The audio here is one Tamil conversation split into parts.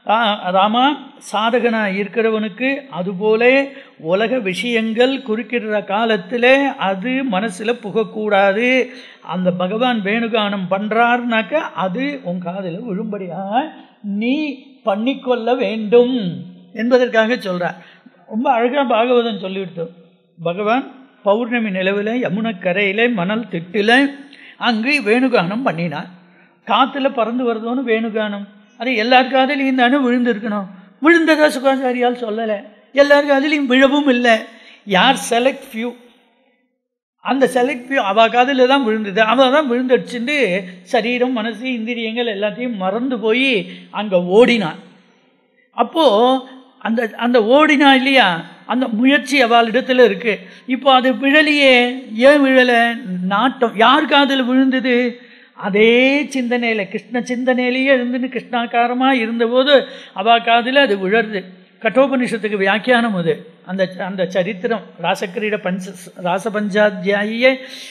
ரா- ராமா சாதகனாக இருக்கிறவனுக்கு அதுபோல உலக விஷயங்கள் குறுக்கிடுற காலத்தில் அது மனசில் புகக்கூடாது அந்த பகவான் வேணுகானம் பண்ணுறாருனாக்க அது உன் காதில் விழும்படியாக நீ பண்ணிக்கொள்ள வேண்டும் என்பதற்காக சொல்கிறார் ரொம்ப அழகாக பாகவதம் சொல்லிவிட்டோம் பகவான் பௌர்ணமி நிலவில் யமுனக்கரையில் மணல் திட்டில் அங்கு வேணுகானம் பண்ணினார் காற்றுல பறந்து வருதோன்னு வேணுகானம் அது எல்லார் காதலையும் தானே விழுந்திருக்கணும் விழுந்ததா சுகாச்சாரியால் சொல்லலை எல்லார் காதலையும் விழவும் இல்லை யார் செலக்ட் ஃபியூ அந்த செலக்ட் ஃபியூ அவள் காதில் தான் விழுந்தது அவள் தான் விழுந்தடிச்சுட்டு சரீரம் மனசு இந்திரியங்கள் எல்லாத்தையும் மறந்து போய் அங்கே ஓடினான் அப்போது அந்த அந்த ஓடினா இல்லையா அந்த முயற்சி அவளிடத்துல இருக்கு இப்போ அது விழலையே ஏன் விழலை நாட்டம் யார் காதில் விழுந்தது அதே சிந்தனையில் கிருஷ்ண சிந்தனையிலேயே இருந்துன்னு கிருஷ்ணாக்காரமாக இருந்தபோது அவ காதில் அது விழருது கட்டோபனிஷத்துக்கு வியாக்கியானம் அது அந்த அந்த சரித்திரம் ராசக்கிரீட பஞ்ச ராசபஞ்சாத்தியாயியே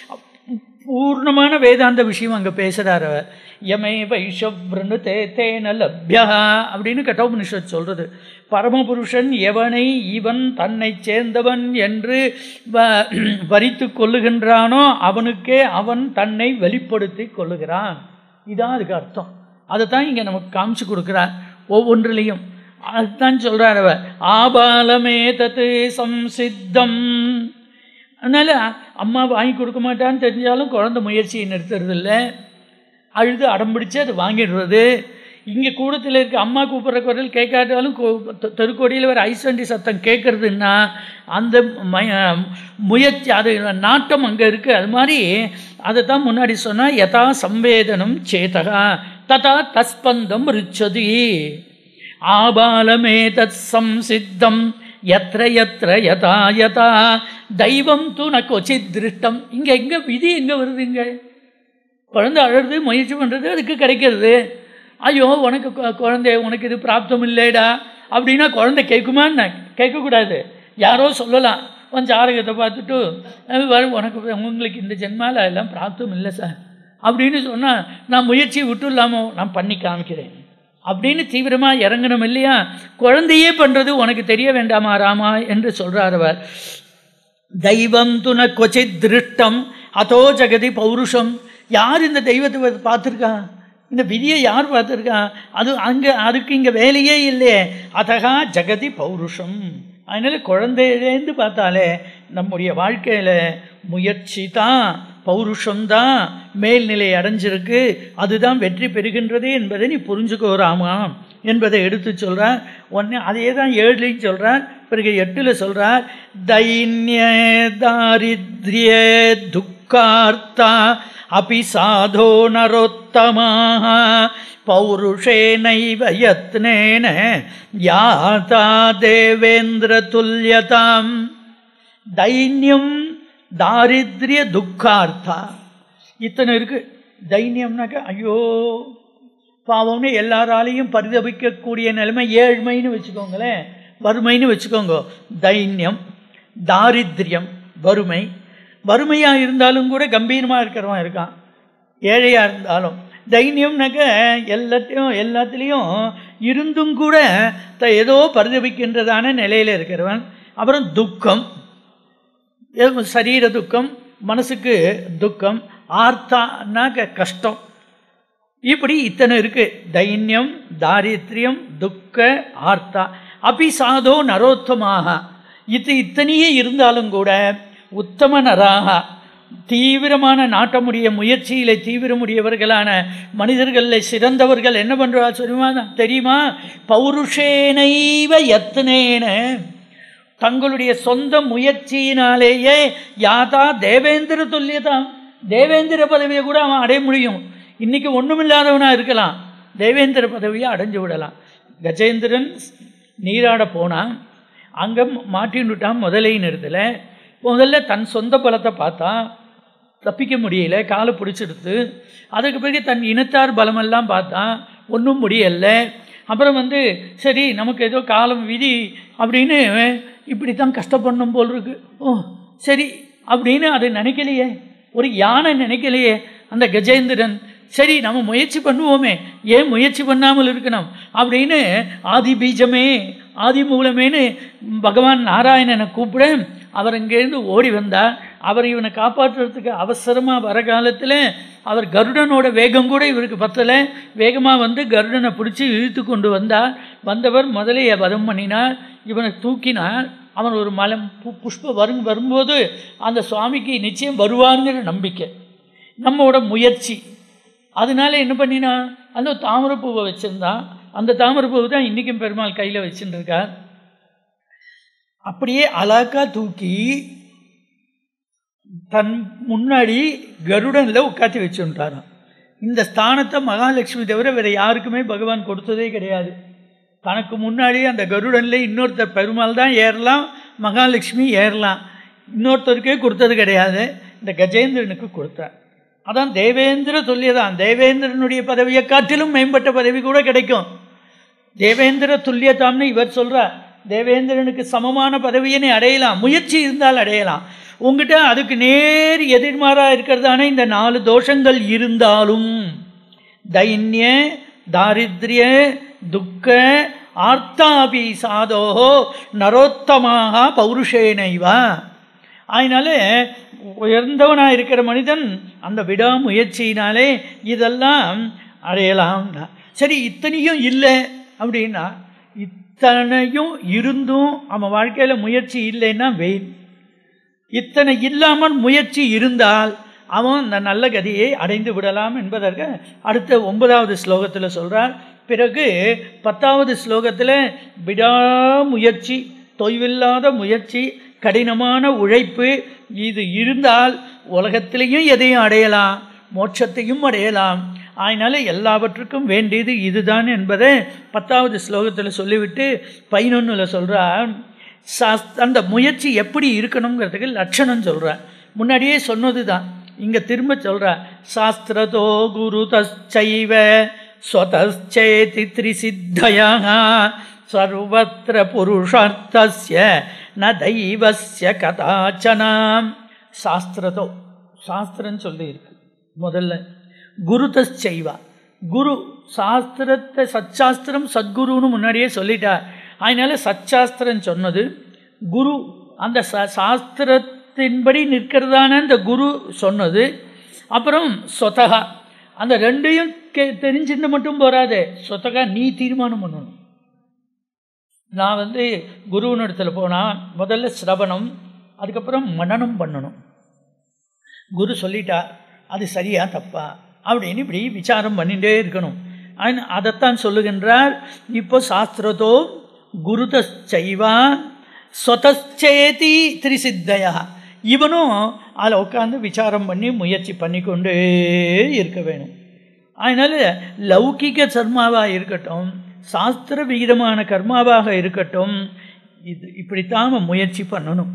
பூர்ணமான வேதாந்த விஷயம் அங்கே பேசுகிறார் அவர் யமே வைஷவ்ருணு தே தேன லப்யா அப்படின்னு கட்டோபனிஷத் சொல்கிறது பரமபுருஷன் எவனை இவன் தன்னை சேர்ந்தவன் என்று வ- வரித்து கொள்ளுகின்றானோ அவனுக்கே அவன் தன்னை வெளிப்படுத்தி கொள்ளுகிறான் இதான் அதுக்கு அர்த்தம் அதை தான் இங்கே நமக்கு காமிச்சு கொடுக்குறார் ஒவ்வொன்றிலையும் அதுதான் சொல்கிறார் அவர் ஆபாலமே தத்து சம்சித்தம் அதனால் அம்மா வாங்கி கொடுக்க மாட்டான்னு தெரிஞ்சாலும் குழந்தை முயற்சியை நிறுத்துறது இல்லை அழுது அடம்பிடிச்சு அது வாங்கிடுறது இங்கே கூடத்தில் இருக்க அம்மா கூப்பிட்ற குரல் கேட்காட்டாலும் கோ- தெ- தெருக்கோடியில் வர ஐஸ்வண்டி சத்தம் கேட்குறதுன்னா அந்த மய முயற்சி அது நாட்டம் அங்கே இருக்குது அது மாதிரி அதை தான் முன்னாடி சொன்னால் யதா சம்வேதனம் சேதகா ததா தஸ்பந்தம் ருச்சதி ஆபாலமே தத் சம்சித்தம் எத்திர எத்திர யதா யதா தெய்வம் தூ ந கொச்சித் திருஷ்டம் இங்கே எங்கே விதி எங்கே வருதுங்க குழந்தை அழுறது முயற்சி பண்ணுறது அதுக்கு கிடைக்கிறது ஐயோ உனக்கு கு- குழந்தை உனக்கு இது பிராப்தம் இல்லைடா அப்படின்னா குழந்தை கேட்குமான்னு கேட்கக்கூடாது யாரோ சொல்லலாம் உன் ஜாதகத்தை பார்த்துட்டு "அஹ் வரு உனக்கு உங்களுக்கு இந்த ஜென்மால எல்லாம் பிராப்தம் இல்லை சார் அப்படின்னு சொன்னால் நான் முயற்சியை விட்டுலாமோ நான் பண்ணி காமிக்கிறேன் அப்படின்னு தீவிரமாக இறங்கணும் இல்லையா குழந்தையே பண்ணுறது உனக்கு தெரிய வேண்டாமா ராமா என்று சொல்கிறார் அவர் தெய்வம் துன கொச்சித் திருஷ்டம் அதோ ஜெகதி பௌருஷம் யார் இந்த தெய்வத்தை பார்த்துருக்கா இந்த விதியை யார் பார்த்துருக்கா அது அங்கே அதுக்கு இங்கே வேலையே இல்லையே அதகா ஜெகதி பௌருஷம் அதனால் குழந்தையிலேருந்து பார்த்தாலே நம்முடைய வாழ்க்கையில் முயற்சி தான் பௌருஷம்தான் மேல்நிலை அடைஞ்சிருக்கு அதுதான் வெற்றி பெறுகின்றது என்பதை நீ புரிஞ்சுக்கோ ராமா என்பதை எடுத்து சொல்கிறார் ஒன்று அதே தான் ஏழுலையும் சொல்கிறார் பிறகு எட்டில் சொல்கிறார் தைன்ய தாரித்ரிய துக்கார்த்தா அபி சாதோ நரோத்தமாக பௌருஷேனைவ யத்னேன யாதா தேவேந்திர துல்யதாம் தைன்யம் தாரித்ரிய துக்கார்த்தா இத்தனை இருக்கு தைன்யம்னாக்க ஐயோ பாவம்னு எல்லாராலையும் பரிதபிக்கக்கூடிய நிலைமை ஏழ்மைன்னு வச்சுக்கோங்களேன் வறுமைன்னு வச்சுக்கோங்க தைன்யம் தாரித்ரியம் வறுமை வறுமையாக இருந்தாலும் கூட கம்பீரமாக இருக்கிறவன் இருக்கான் ஏழையாக இருந்தாலும் தைரியம்னாக்க எல்லாத்தையும் எல்லாத்துலேயும் இருந்தும் கூட த ஏதோ பரிதபிக்கின்றதான நிலையில் இருக்கிறவன் அப்புறம் துக்கம் எது- சரீர துக்கம் மனசுக்கு துக்கம் ஆர்த்தானாக்க கஷ்டம் இப்படி இத்தனை இருக்கு தைன்யம் தாரித்ரியம் துக்க ஆர்த்தா அபி சாதோ நரோத்தமாக இது இத்தனையே இருந்தாலும் கூட உத்தம நராக தீவிரமான நாட்டமுடைய முயற்சியில தீவிரமுடையவர்களான மனிதர்களில் சிறந்தவர்கள் என்ன பண்ணுறா தெரியுமா தெரியுமா பௌருஷேனைவ யத்னேன தங்களுடைய சொந்த முயற்சியினாலேயே யாதா தேவேந்திர துல்லியதாம் தேவேந்திர பதவியை கூட அவன் அடைய முடியும் இன்னைக்கு ஒன்றுமில்லாதவனா இருக்கலாம் தேவேந்திர பதவியை அடைஞ்சு விடலாம் கஜேந்திரன் நீராட போனான் அங்கே மாட்டின்னுட்டான் முதலை நிறுத்தல முதல்ல தன் சொந்த பலத்தை பார்த்தான் தப்பிக்க முடியல காலை பிடிச்சிடுத்து அதுக்கு பிறகு தன் இனத்தார் பலமெல்லாம் பார்த்தான் ஒன்றும் முடியல அப்புறம் வந்து சரி நமக்கு ஏதோ காலம் விதி அப்படின்னு இப்படி தான் கஷ்டப்படணும் போல் இருக்கு ஓ சரி அப்படின்னு அது நினைக்கலையே ஒரு யானை நினைக்கலையே அந்த கஜேந்திரன் சரி நம்ம முயற்சி பண்ணுவோமே ஏன் முயற்சி பண்ணாமல் இருக்கணும் அப்படின்னு ஆதி பீஜமே ஆதி மூலமேன்னு பகவான் நாராயணனை கூப்பிட அவர் இங்கேருந்து ஓடி வந்தார் அவர் இவனை காப்பாற்றுறதுக்கு அவசரமாக வர காலத்தில் அவர் கருடனோட வேகம் கூட இவருக்கு பத்தலை வேகமாக வந்து கருடனை பிடிச்சி இழுத்து கொண்டு வந்தார் வந்தவர் முதலைய வதம் பண்ணினார் இவனை தூக்கினார் அவன் ஒரு மலம் பு புஷ்ப வரும் வரும்போது அந்த சுவாமிக்கு நிச்சயம் வருவாருங்கிற நம்பிக்கை நம்மோட முயற்சி அதனால என்ன பண்ணினா அந்த தாமரைப்பூவை வச்சுருந்தான் அந்த தாமரைப்பூவை தான் இன்றைக்கும் பெருமாள் கையில் வச்சுட்டு இருக்கார் அப்படியே அலாக்கா தூக்கி தன் முன்னாடி கருடனில் உட்காத்தி வச்சுட்டாராம் இந்த ஸ்தானத்தை மகாலட்சுமி தவிர வேறு யாருக்குமே பகவான் கொடுத்ததே கிடையாது தனக்கு முன்னாடி அந்த கருடனில் இன்னொருத்தர் பெருமாள் தான் ஏறலாம் மகாலட்சுமி ஏறலாம் இன்னொருத்தருக்கே கொடுத்தது கிடையாது இந்த கஜேந்திரனுக்கு கொடுத்தார் அதான் தேவேந்திர துல்லியதான் தேவேந்திரனுடைய பதவியை காட்டிலும் மேம்பட்ட பதவி கூட கிடைக்கும் தேவேந்திர துல்லியதாம்னு இவர் சொல்கிறார் தேவேந்திரனுக்கு சமமான பதவியை நீ அடையலாம் முயற்சி இருந்தால் அடையலாம் உங்ககிட்ட அதுக்கு நேர் எதிர்மாறாக இருக்கிறதான இந்த நாலு தோஷங்கள் இருந்தாலும் தைன்ய தாரித்ரிய துக்க ஆர்த்தாபி சாதோஹோ நரோத்தமாக பௌருஷேனைவா அதனால உயர்ந்தவனாக இருக்கிற மனிதன் அந்த விடாமுயற்சியினாலே இதெல்லாம் அடையலாம் சரி இத்தனையும் இல்லை அப்படின்னா இத்தனையும் இருந்தும் அவன் வாழ்க்கையில் முயற்சி இல்லைன்னா வெயின் இத்தனை இல்லாமல் முயற்சி இருந்தால் அவன் அந்த நல்ல கதியை அடைந்து விடலாம் என்பதற்கு அடுத்த ஒன்பதாவது ஸ்லோகத்தில் சொல்கிறார் பிறகு பத்தாவது ஸ்லோகத்தில் விடாமுயற்சி தொய்வில்லாத முயற்சி கடினமான உழைப்பு இது இருந்தால் உலகத்திலையும் எதையும் அடையலாம் மோட்சத்தையும் அடையலாம் அதனால் எல்லாவற்றுக்கும் வேண்டியது இதுதான் என்பதை பத்தாவது ஸ்லோகத்தில் சொல்லிவிட்டு பதினொன்றில் சொல்கிறார் சாஸ் அந்த முயற்சி எப்படி இருக்கணுங்கிறதுக்கு லட்சணம் சொல்கிறார் முன்னாடியே சொன்னது தான் இங்கே திரும்ப சொல்கிறார் சாஸ்திரதோ குரு தச்சைவ ஸ்வதச்சேதி திரிசித்தயா சர்வத்திர புருஷார்த்தஸ்ய ந தெய்வஸ்ய கதாச்சனாம் சாஸ்திரதோ சாஸ்திரம் சொல்லி இருக்கு முதல்ல குரு தச்சைவா குரு சாஸ்திரத்தை சச்சாஸ்திரம் சத்குருன்னு முன்னாடியே சொல்லிட்டார் அதனால சச்சாஸ்திரம் சொன்னது குரு அந்த ச சாஸ்திரத்தின்படி நிற்கிறதான அந்த குரு சொன்னது அப்புறம் சொத்தகா அந்த ரெண்டையும் கே தெரிஞ்சுட்டு மட்டும் போகாது சொத்தகா நீ தீர்மானம் பண்ணணும் நான் வந்து குருவின் இடத்துல போனால் முதல்ல சிரவணம் அதுக்கப்புறம் மனனம் பண்ணணும் குரு சொல்லிட்டார் அது சரியா தப்பா அப்படின்னு இப்படி விசாரம் பண்ணிகிட்டே இருக்கணும் அதைத்தான் சொல்லுகின்றார் இப்போ சாஸ்திரத்தோ குருத செய்வா சொதச்சேதி திரிசித்தையா இவனும் அதில் உட்காந்து விசாரம் பண்ணி முயற்சி பண்ணிக்கொண்டே இருக்க வேணும் அதனால் லௌகிக கர்மாவாக இருக்கட்டும் சாஸ்திர விகிதமான கர்மாவாக இருக்கட்டும் இது இப்படித்தான் முயற்சி பண்ணணும்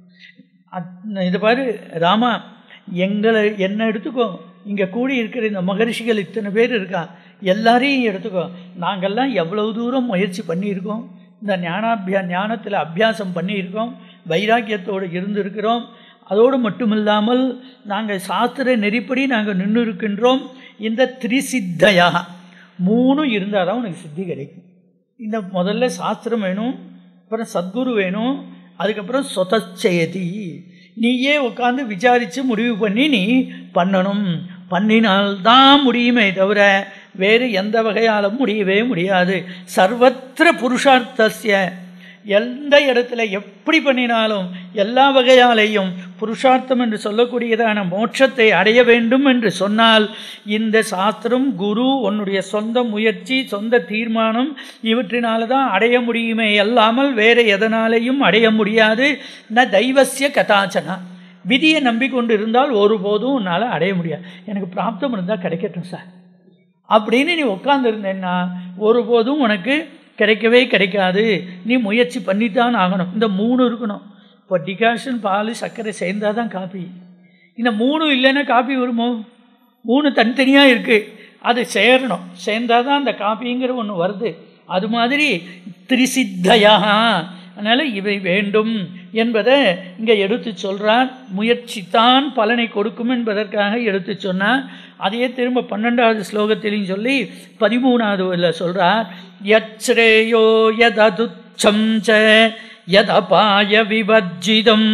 இது பாரு ராமா எங்களை என்ன எடுத்துக்கோ இங்கே கூடி இருக்கிற இந்த மகரிஷிகள் இத்தனை பேர் இருக்கா எல்லாரையும் எடுத்துக்கோ நாங்கள்லாம் எவ்வளவு தூரம் முயற்சி பண்ணியிருக்கோம் இந்த ஞானாபியா ஞானத்தில் அபியாசம் பண்ணியிருக்கோம் வைராக்கியத்தோடு இருந்திருக்கிறோம் அதோடு மட்டுமில்லாமல் நாங்கள் சாஸ்திர நெறிப்படி நாங்கள் நின்று இருக்கின்றோம் இந்த திரிசித்தையா மூணும் இருந்தால் தான் உனக்கு சித்தி கிடைக்கும் இந்த முதல்ல சாஸ்திரம் வேணும் அப்புறம் சத்குரு வேணும் அதுக்கப்புறம் சொதச்செயதி நீயே உட்காந்து விசாரித்து முடிவு பண்ணி நீ பண்ணணும் பண்ணினால்தான் முடியுமே தவிர வேறு எந்த வகையாலும் முடியவே முடியாது சர்வத்திர புருஷார்த்தசிய எந்த இடத்துல எப்படி பண்ணினாலும் எல்லா வகையாலையும் புருஷார்த்தம் என்று சொல்லக்கூடியதான மோட்சத்தை அடைய வேண்டும் என்று சொன்னால் இந்த சாஸ்திரம் குரு உன்னுடைய சொந்த முயற்சி சொந்த தீர்மானம் இவற்றினால தான் அடைய முடியுமே அல்லாமல் வேறு எதனாலையும் அடைய முடியாது ந தெய்வசிய கதாச்சனா விதியை நம்பிக்கொண்டு இருந்தால் ஒருபோதும் உன்னால் அடைய முடியாது எனக்கு பிராப்தம் இருந்தால் கிடைக்கட்டும் சார் அப்படின்னு நீ உட்காந்துருந்தேன்னா ஒருபோதும் உனக்கு கிடைக்கவே கிடைக்காது நீ முயற்சி பண்ணித்தான் ஆகணும் இந்த மூணு இருக்கணும் இப்போ டிகாஷன் பால் சர்க்கரை சேர்ந்தால் தான் காப்பி இந்த மூணு இல்லைன்னா காப்பி வருமோ மூணு தனித்தனியாக இருக்குது அது சேரணும் சேர்ந்தால் தான் அந்த காப்பிங்கிற ஒன்று வருது அது மாதிரி திரிசித்தையாக அதனால் இவை வேண்டும் என்பதை இங்கே எடுத்து சொல்கிறார் முயற்சித்தான் பலனை கொடுக்கும் என்பதற்காக எடுத்து சொன்னார் அதையே திரும்ப பன்னெண்டாவது ஸ்லோகத்திலையும் சொல்லி பதிமூணாவது சொல்கிறார் யச்ரேயோ யததுச்சம் ச யதபாய விவர்ஜிதம்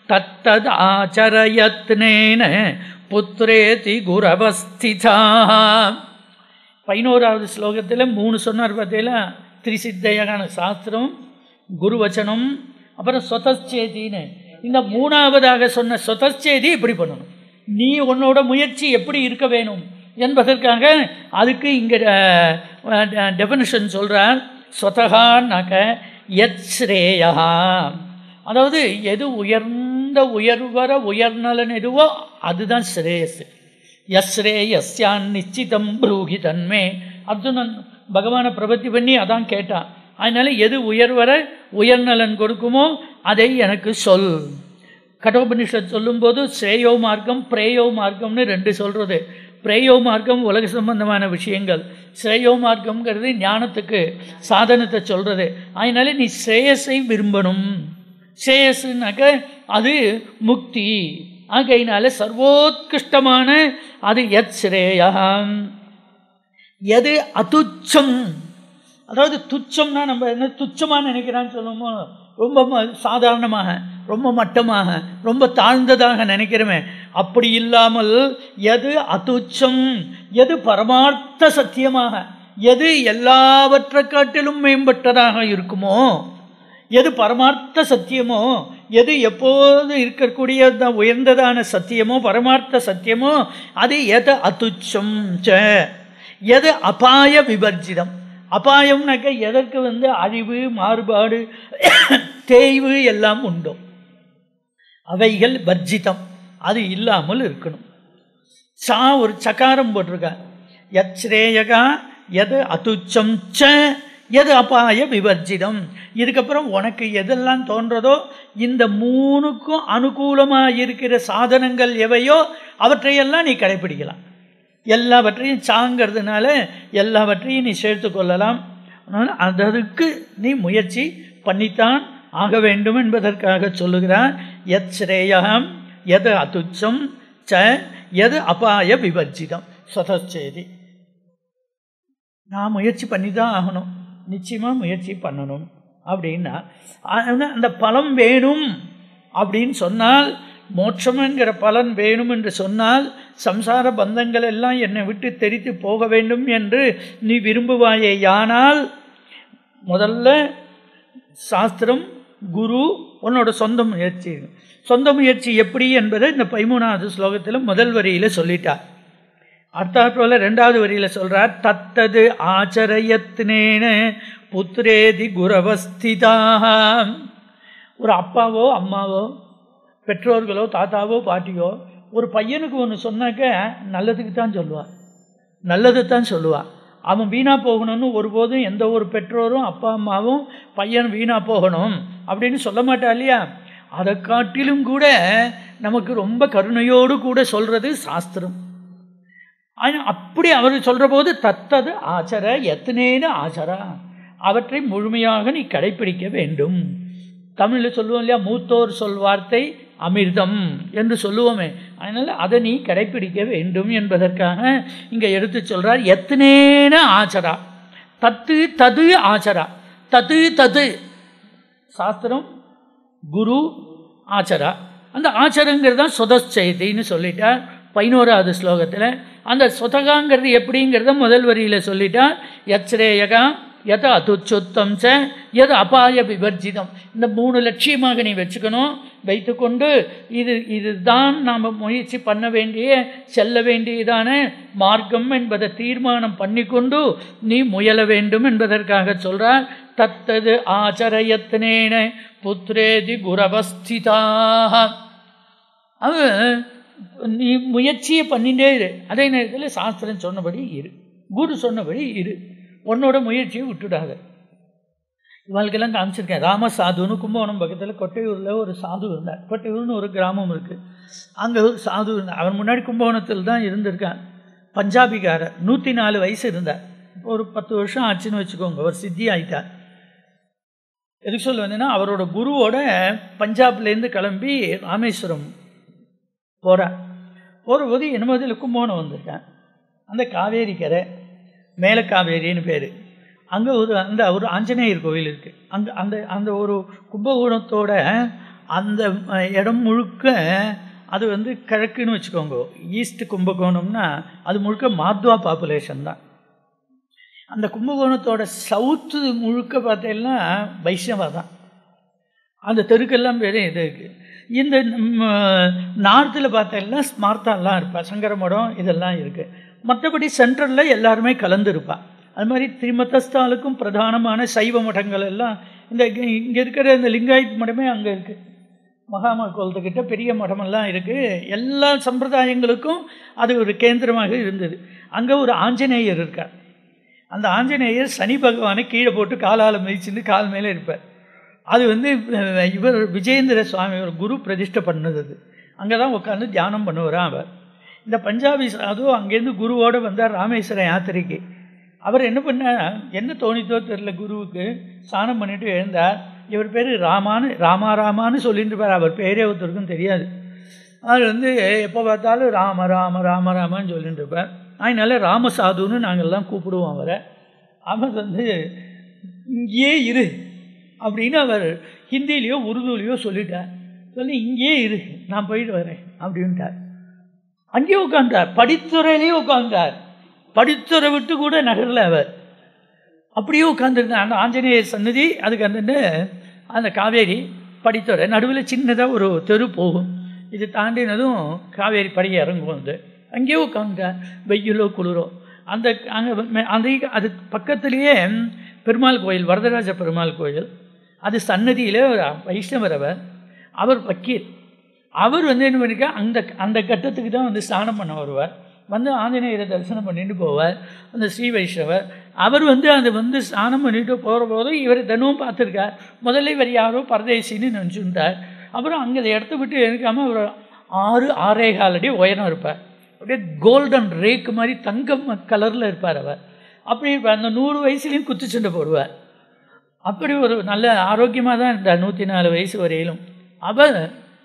தத்ததாச்சரயத்னேன புத்திரேதி குரவஸ்திதா பதினோராவது ஸ்லோகத்தில் மூணு சொன்னார் பார்த்தீங்களா திரிசித்தையான சாஸ்திரம் குருவச்சனம் அப்புறம் சொதச்சேதின்னு இந்த மூணாவதாக சொன்ன சொதச்சேதி எப்படி பண்ணணும் நீ உன்னோட முயற்சி எப்படி இருக்க வேணும் என்பதற்காக அதுக்கு இங்கே டெஃபினிஷன் சொல்கிறார் சொதகான்னாக்க எத் ஸ்ரேயா அதாவது எது உயர்ந்த உயர்வர உயர்நலன் எதுவோ அதுதான் ஸ்ரேயஸ் யஸ்ரேயஸ்யான் நிச்சிதம் ப்ரூகி தன்மே அர்ஜுனன் பகவானை பிரபத்தி பண்ணி அதான் கேட்டான் அதனால் எது உயர்வர உயர்நலன் கொடுக்குமோ அதை எனக்கு சொல் கடோபனிஷத் சொல்லும்போது ஸ்ரேயோ மார்க்கம் பிரேயோ மார்க்கம்னு ரெண்டு சொல்கிறது பிரேயோ மார்க்கம் உலக சம்பந்தமான விஷயங்கள் ஸ்ரேயோ மார்க்கம்ங்கிறது ஞானத்துக்கு சாதனத்தை சொல்கிறது அதனால நீ ஸ்ரேயஸை விரும்பணும் ஸ்ரேயஸ்னாக்க அது முக்தி ஆகையினால சர்வோத்கிருஷ்டமான அது எத் ஸ்ரேயம் எது அதுச்சம் அதாவது துச்சம்னா நம்ம என்ன துச்சமாக நினைக்கிறான்னு சொல்லுமோ ரொம்ப ம- சாதாரணமாக ரொம்ப மட்டமாக ரொம்ப தாழ்ந்ததாக நினைக்கிறோமே அப்படி இல்லாமல் எது அதுச்சம் எது பரமார்த்த சத்தியமாக எது எல்லாவற்றை காட்டிலும் மேம்பட்டதாக இருக்குமோ எது பரமார்த்த சத்தியமோ எது எப்போது இருக்கக்கூடிய அந்த உயர்ந்ததான சத்தியமோ பரமார்த்த சத்தியமோ அது எது அதுச்சம் ச எது அபாய விவர்ஜிதம் அபாயம்னாக்க எதற்கு வந்து அழிவு மாறுபாடு தேய்வு எல்லாம் உண்டோ அவைகள் வர்ஜிதம் அது இல்லாமல் இருக்கணும் சா ஒரு சகாரம் போட்டிருக்கா யத் ஸ்ரேயகா எது அதுச்சம் ச எது அபாய விவர்ஜிதம் இதுக்கப்புறம் உனக்கு எதெல்லாம் தோன்றதோ இந்த மூணுக்கும் அனுகூலமாக இருக்கிற சாதனங்கள் எவையோ அவற்றையெல்லாம் நீ கடைப்பிடிக்கலாம் எல்லாவற்றையும் சாங்கிறதுனால எல்லாவற்றையும் நீ சேர்த்து கொள்ளலாம் அதனால் அதற்கு நீ முயற்சி பண்ணித்தான் ஆக வேண்டும் என்பதற்காக சொல்லுகிறார் எத் ஸ்ரேயம் எது அதுச்சம் ச எது அபாய விவர்ஜிதம் சொதச்சேதி நான் முயற்சி பண்ணி தான் ஆகணும் நிச்சயமாக முயற்சி பண்ணணும் அப்படின்னா ஆனா, அந்த பலம் வேணும் அப்படின்னு சொன்னால் மோட்சம் என்கிற பலன் வேணும் என்று சொன்னால் சம்சார பந்தங்கள் எல்லாம் என்னை விட்டு தெரித்து போக வேண்டும் என்று நீ விரும்புவாயேயானால் முதல்ல சாஸ்திரம் குரு உன்னோட சொந்த முயற்சி சொந்த முயற்சி எப்படி என்பதை இந்த பதிமூணாவது ஸ்லோகத்தில் முதல் வரியில் சொல்லிட்டார் அர்த்தாற்போல ரெண்டாவது வரியில் சொல்றார் தத்தது ஆச்சரியத்தினேன புத்திரேதி குரவஸ்திதாக ஒரு அப்பாவோ அம்மாவோ பெற்றோர்களோ தாத்தாவோ பாட்டியோ ஒரு பையனுக்கு ஒன்று சொன்னாக்க நல்லதுக்கு தான் சொல்லுவாள் நல்லது தான் சொல்லுவாள் அவன் வீணாக போகணும்னு ஒருபோதும் எந்த ஒரு பெற்றோரும் அப்பா அம்மாவும் பையன் வீணாக போகணும் அப்படின்னு சொல்ல மாட்டா இல்லையா அதை காட்டிலும் கூட நமக்கு ரொம்ப கருணையோடு கூட சொல்கிறது சாஸ்திரம் ஆனால் அப்படி அவர் சொல்கிற போது தத்தது ஆச்சர எத்தனேன்னு ஆச்சரா அவற்றை முழுமையாக நீ கடைப்பிடிக்க வேண்டும் தமிழில் சொல்லுவோம் இல்லையா மூத்தோர் சொல் வார்த்தை அமிர்தம் என்று சொல்லுவோமே அதனால் அதை நீ கடைப்பிடிக்க வேண்டும் என்பதற்காக இங்கே எடுத்து சொல்கிறார் எத்தனேன ஆச்சரா தத்து தது ஆச்சரா தத்து தது சாஸ்திரம் குரு ஆச்சரா அந்த ஆச்சரங்கிறது தான் சுதச்செய்தின்னு சொல்லிட்டார் பதினோராவது ஸ்லோகத்தில் அந்த சுதகாங்கிறது எப்படிங்கிறத முதல் வரியில் சொல்லிட்டார் யச்ரேயகா எத அதுச்சுத்தம் ச எது அபாய விவர்ஜிதம் இந்த மூணு லட்சியமாக நீ வச்சுக்கணும் வைத்துக்கொண்டு இது இதுதான் நாம் முயற்சி பண்ண வேண்டிய செல்ல வேண்டியதான மார்க்கம் என்பதை தீர்மானம் பண்ணிக்கொண்டு நீ முயல வேண்டும் என்பதற்காக சொல்கிறார் தத்தது ஆச்சரயத்னேன புத்திரேதி குரவஸ்திதாக அவன் நீ முயற்சியை பண்ணிட்டே இரு அதே நேரத்தில் சாஸ்திரம் சொன்னபடி இரு குரு சொன்னபடி இரு உன்னோட முயற்சியை விட்டுடாத இவளுக்கெல்லாம் காமிச்சிருக்கேன் ராமசாதுன்னு கும்பகோணம் பக்கத்தில் கொட்டையூரில் ஒரு சாது இருந்தார் கொட்டையூர்னு ஒரு கிராமம் இருக்குது அங்கே ஒரு சாது இருந்தார் அவன் முன்னாடி கும்பகோணத்தில் தான் இருந்திருக்கான் பஞ்சாபிக்காரர் நூற்றி நாலு வயசு இருந்தார் இப்போ ஒரு பத்து வருஷம் ஆச்சுன்னு வச்சுக்கோங்க ஒரு சித்தி ஆயிட்டார் எதுக்கு சொல்ல வந்தேன்னா அவரோட குருவோட பஞ்சாப்லேருந்து கிளம்பி ராமேஸ்வரம் போகிறார் போகிறபோது என்னமோ இதில் கும்பகோணம் வந்திருக்கேன் அந்த காவேரி கரை மேலே காவேரின்னு பேர் அங்கே ஒரு அந்த ஒரு ஆஞ்சநேயர் கோவில் இருக்குது அங்கே அந்த அந்த ஒரு கும்பகோணத்தோட அந்த அஹ், இடம் முழுக்க அது வந்து கிழக்குன்னு வச்சுக்கோங்க ஈஸ்ட் கும்பகோணம்னா அது முழுக்க மாத்வா பாப்புலேஷன் தான் அந்த கும்பகோணத்தோட சவுத்து முழுக்க பார்த்தீங்கன்னா வைஷ்ணவா தான் அந்த தெருக்கெல்லாம் பேர் இது இருக்குது இந்த நார்த்தில் பார்த்தீங்கன்னா ஸ்மார்த்தாலாம் இருப்பா சங்கர மடம் இதெல்லாம் இருக்குது மற்றபடி சென்ட்ரலில் எல்லாருமே கலந்துருப்பா அது மாதிரி திரிமத்தஸ்தாலுக்கும் பிரதானமான சைவ மடங்கள் எல்லாம் இந்த இங்கே இருக்கிற இந்த லிங்காயத் மடமே அங்கே இருக்குது மகாமா கோலத்துக்கிட்ட பெரிய மடமெல்லாம் இருக்குது எல்லா சம்பிரதாயங்களுக்கும் அது ஒரு கேந்திரமாக இருந்தது அங்கே ஒரு ஆஞ்சநேயர் இருக்கார் அந்த ஆஞ்சநேயர் சனி பகவானை கீழே போட்டு காலால் மிதிச்சுன்னு கால் மேலே இருப்பார் அது வந்து அஹ், இவர் விஜயேந்திர சுவாமி ஒரு குரு பிரதிஷ்டை பண்ணது அது அங்கே தான் உட்காந்து தியானம் பண்ணுவாராம் அவர் இந்த பஞ்சாபி சாது அங்கேருந்து குருவோடு வந்தார் ராமேஸ்வரம் யாத்திரைக்கு அவர் என்ன பண்ணார் என்ன தோணித்தோ தெரில குருவுக்கு ஸ்நானம் பண்ணிட்டு எழுந்தார் இவர் பேர் ராமான்னு ராமா ராமான்னு சொல்லிட்டு இருப்பார் அவர் பேரே ஒருத்தருக்கும் தெரியாது அவர் வந்து எப்போ பார்த்தாலும் ராம ராம ராம ராமன்னு சொல்லிட்டு இருப்பார் அதனால ராமசாதுன்னு நாங்கள்லாம் கூப்பிடுவோம் அவரை அவர் வந்து இங்கேயே இரு அப்படின்னு அவர் ஹிந்திலேயோ உருதுலேயோ சொல்லிட்டார் சொல்லி இங்கேயே இரு நான் போயிட்டு வரேன் அப்படின்ட்டார் அங்கேயே உட்காந்தார் படித்துறையிலேயே உட்காந்தார் படித்துறை விட்டு கூட நகரில் அவர் அப்படியே உட்காந்துருந்தேன் அந்த ஆஞ்சநேயர் சன்னதி அதுக்கு அந்த அந்த காவேரி படித்துறை நடுவில் சின்னதாக ஒரு தெரு போகும் இது தாண்டினதும் காவேரி படி இறங்கும் வந்து அங்கேயே உட்காந்துட்டார் வெயிலோ குளிரோ அந்த அங்கே அந்த அது பக்கத்துலேயே பெருமாள் கோயில் வரதராஜ பெருமாள் கோயில் அது சன்னதியில் ஒரு வைஷ்ணவர் அவர் அவர் வக்கீல் அவர் வந்து என்ன பண்ணிருக்கா அந்த அந்த கட்டத்துக்கு தான் வந்து ஸ்நானம் பண்ண வருவார் வந்து ஆஞ்சநேயரை தரிசனம் பண்ணிட்டு போவார் அந்த ஸ்ரீ வைஷ்ணவர் அவர் வந்து அது வந்து ஸ்நானம் பண்ணிட்டு போகிற போது இவர் தினமும் பார்த்துருக்கார் முதல்ல இவர் யாரோ பரதேசின்னு நினச்சுட்டார் அப்புறம் அங்கே அந்த இடத்த விட்டு எடுக்காமல் அவர் ஆறு ஆறே கால் அடி உயரம் இருப்பார் அப்படியே கோல்டன் ரேக்கு மாதிரி தங்கம் கலரில் இருப்பார் அவர் அப்படி இருப்பார் அந்த நூறு வயசுலேயும் குத்துச்சண்டை போடுவார் அப்படி ஒரு நல்ல ஆரோக்கியமாக தான் இருந்தார் நூற்றி நாலு வயசு வரையிலும் அவர்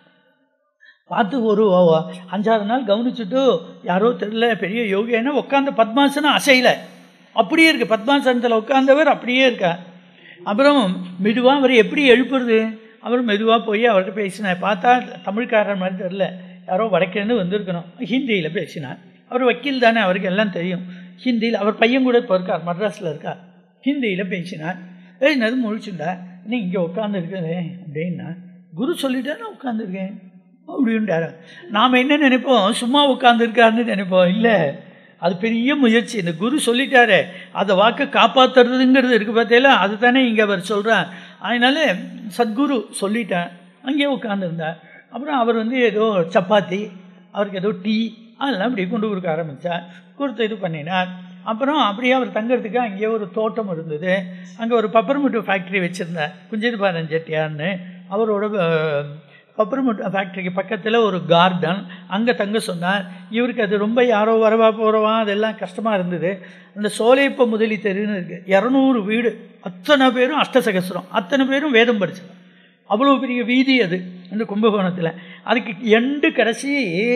பார்த்து ஒரு அஞ்சாறு நாள் கவனிச்சுட்டு யாரோ தெரியல பெரிய யோகியான உட்காந்து பத்மாசனம் அசையல அப்படியே இருக்கு பத்மாசனத்தில் உட்காந்தவர் அப்படியே இருக்கார் அப்புறம் மெதுவாக அவர் எப்படி எழுப்புறது அவர் மெதுவாக போய் அவர்கிட்ட பேசினார் பார்த்தா தமிழ்காரர் மாதிரி தெரில யாரோ வடக்கிலேருந்து வந்திருக்கணும் ஹிந்தியில் பேசினார் அவர் வக்கீல் தானே அவருக்கு எல்லாம் தெரியும் ஹிந்தியில் அவர் பையன் கூட இப்போ இருக்கார் மദ്രാஸில் இருக்கார் ஹிந்தியில் பேசினார் ஏய் முழிச்சுண்டா நீ இங்கே உட்காந்துருக்கே அப்படின்னா குரு சொல்லிட்டா நான் உட்காந்துருக்கேன் அப்படின்ட்டாரு நாம் என்ன நினைப்போம் சும்மா உட்காந்துருக்காருன்னு நினைப்போம் இல்லை அது பெரிய முயற்சி இந்த குரு சொல்லிட்டாரு அதை வாக்கை காப்பாற்றுறதுங்கிறது இருக்குது பார்த்தீங்களா அது தானே இங்கே அவர் சொல்கிறார் அதனால சத்குரு சொல்லிட்டேன் அங்கேயே உட்காந்துருந்தார் அப்புறம் அவர் வந்து ஏதோ சப்பாத்தி அவருக்கு ஏதோ டீ அதெல்லாம் அப்படி கொண்டு கொடுக்க ஆரம்பித்தார் கொடுத்து இது பண்ணினார் அப்புறம் அப்படியே அவர் தங்கிறதுக்கு அங்கேயே ஒரு தோட்டம் இருந்தது அங்கே ஒரு பப்பர்முட்டு ஃபேக்ட்ரி வச்சுருந்தார் குஞ்சிருபாரன் செட்டியார்னு அவரோட பப்பர்முட் ஃபேக்ட்ரிக்கு பக்கத்தில் ஒரு கார்டன் அங்கே தங்க சொன்னார் இவருக்கு அது ரொம்ப யாரோ வரவா போகிறவா அதெல்லாம் கஷ்டமாக இருந்தது அந்த சோலைப்ப முதலி தெருன்னு இருக்குது இரநூறு வீடு அத்தனை பேரும் அஷ்டசகசிரம் அத்தனை பேரும் வேதம் படிச்சாங்க அவ்வளோ பெரிய வீதி அது அந்த கும்பகோணத்தில் அதுக்கு எண்டு கடைசி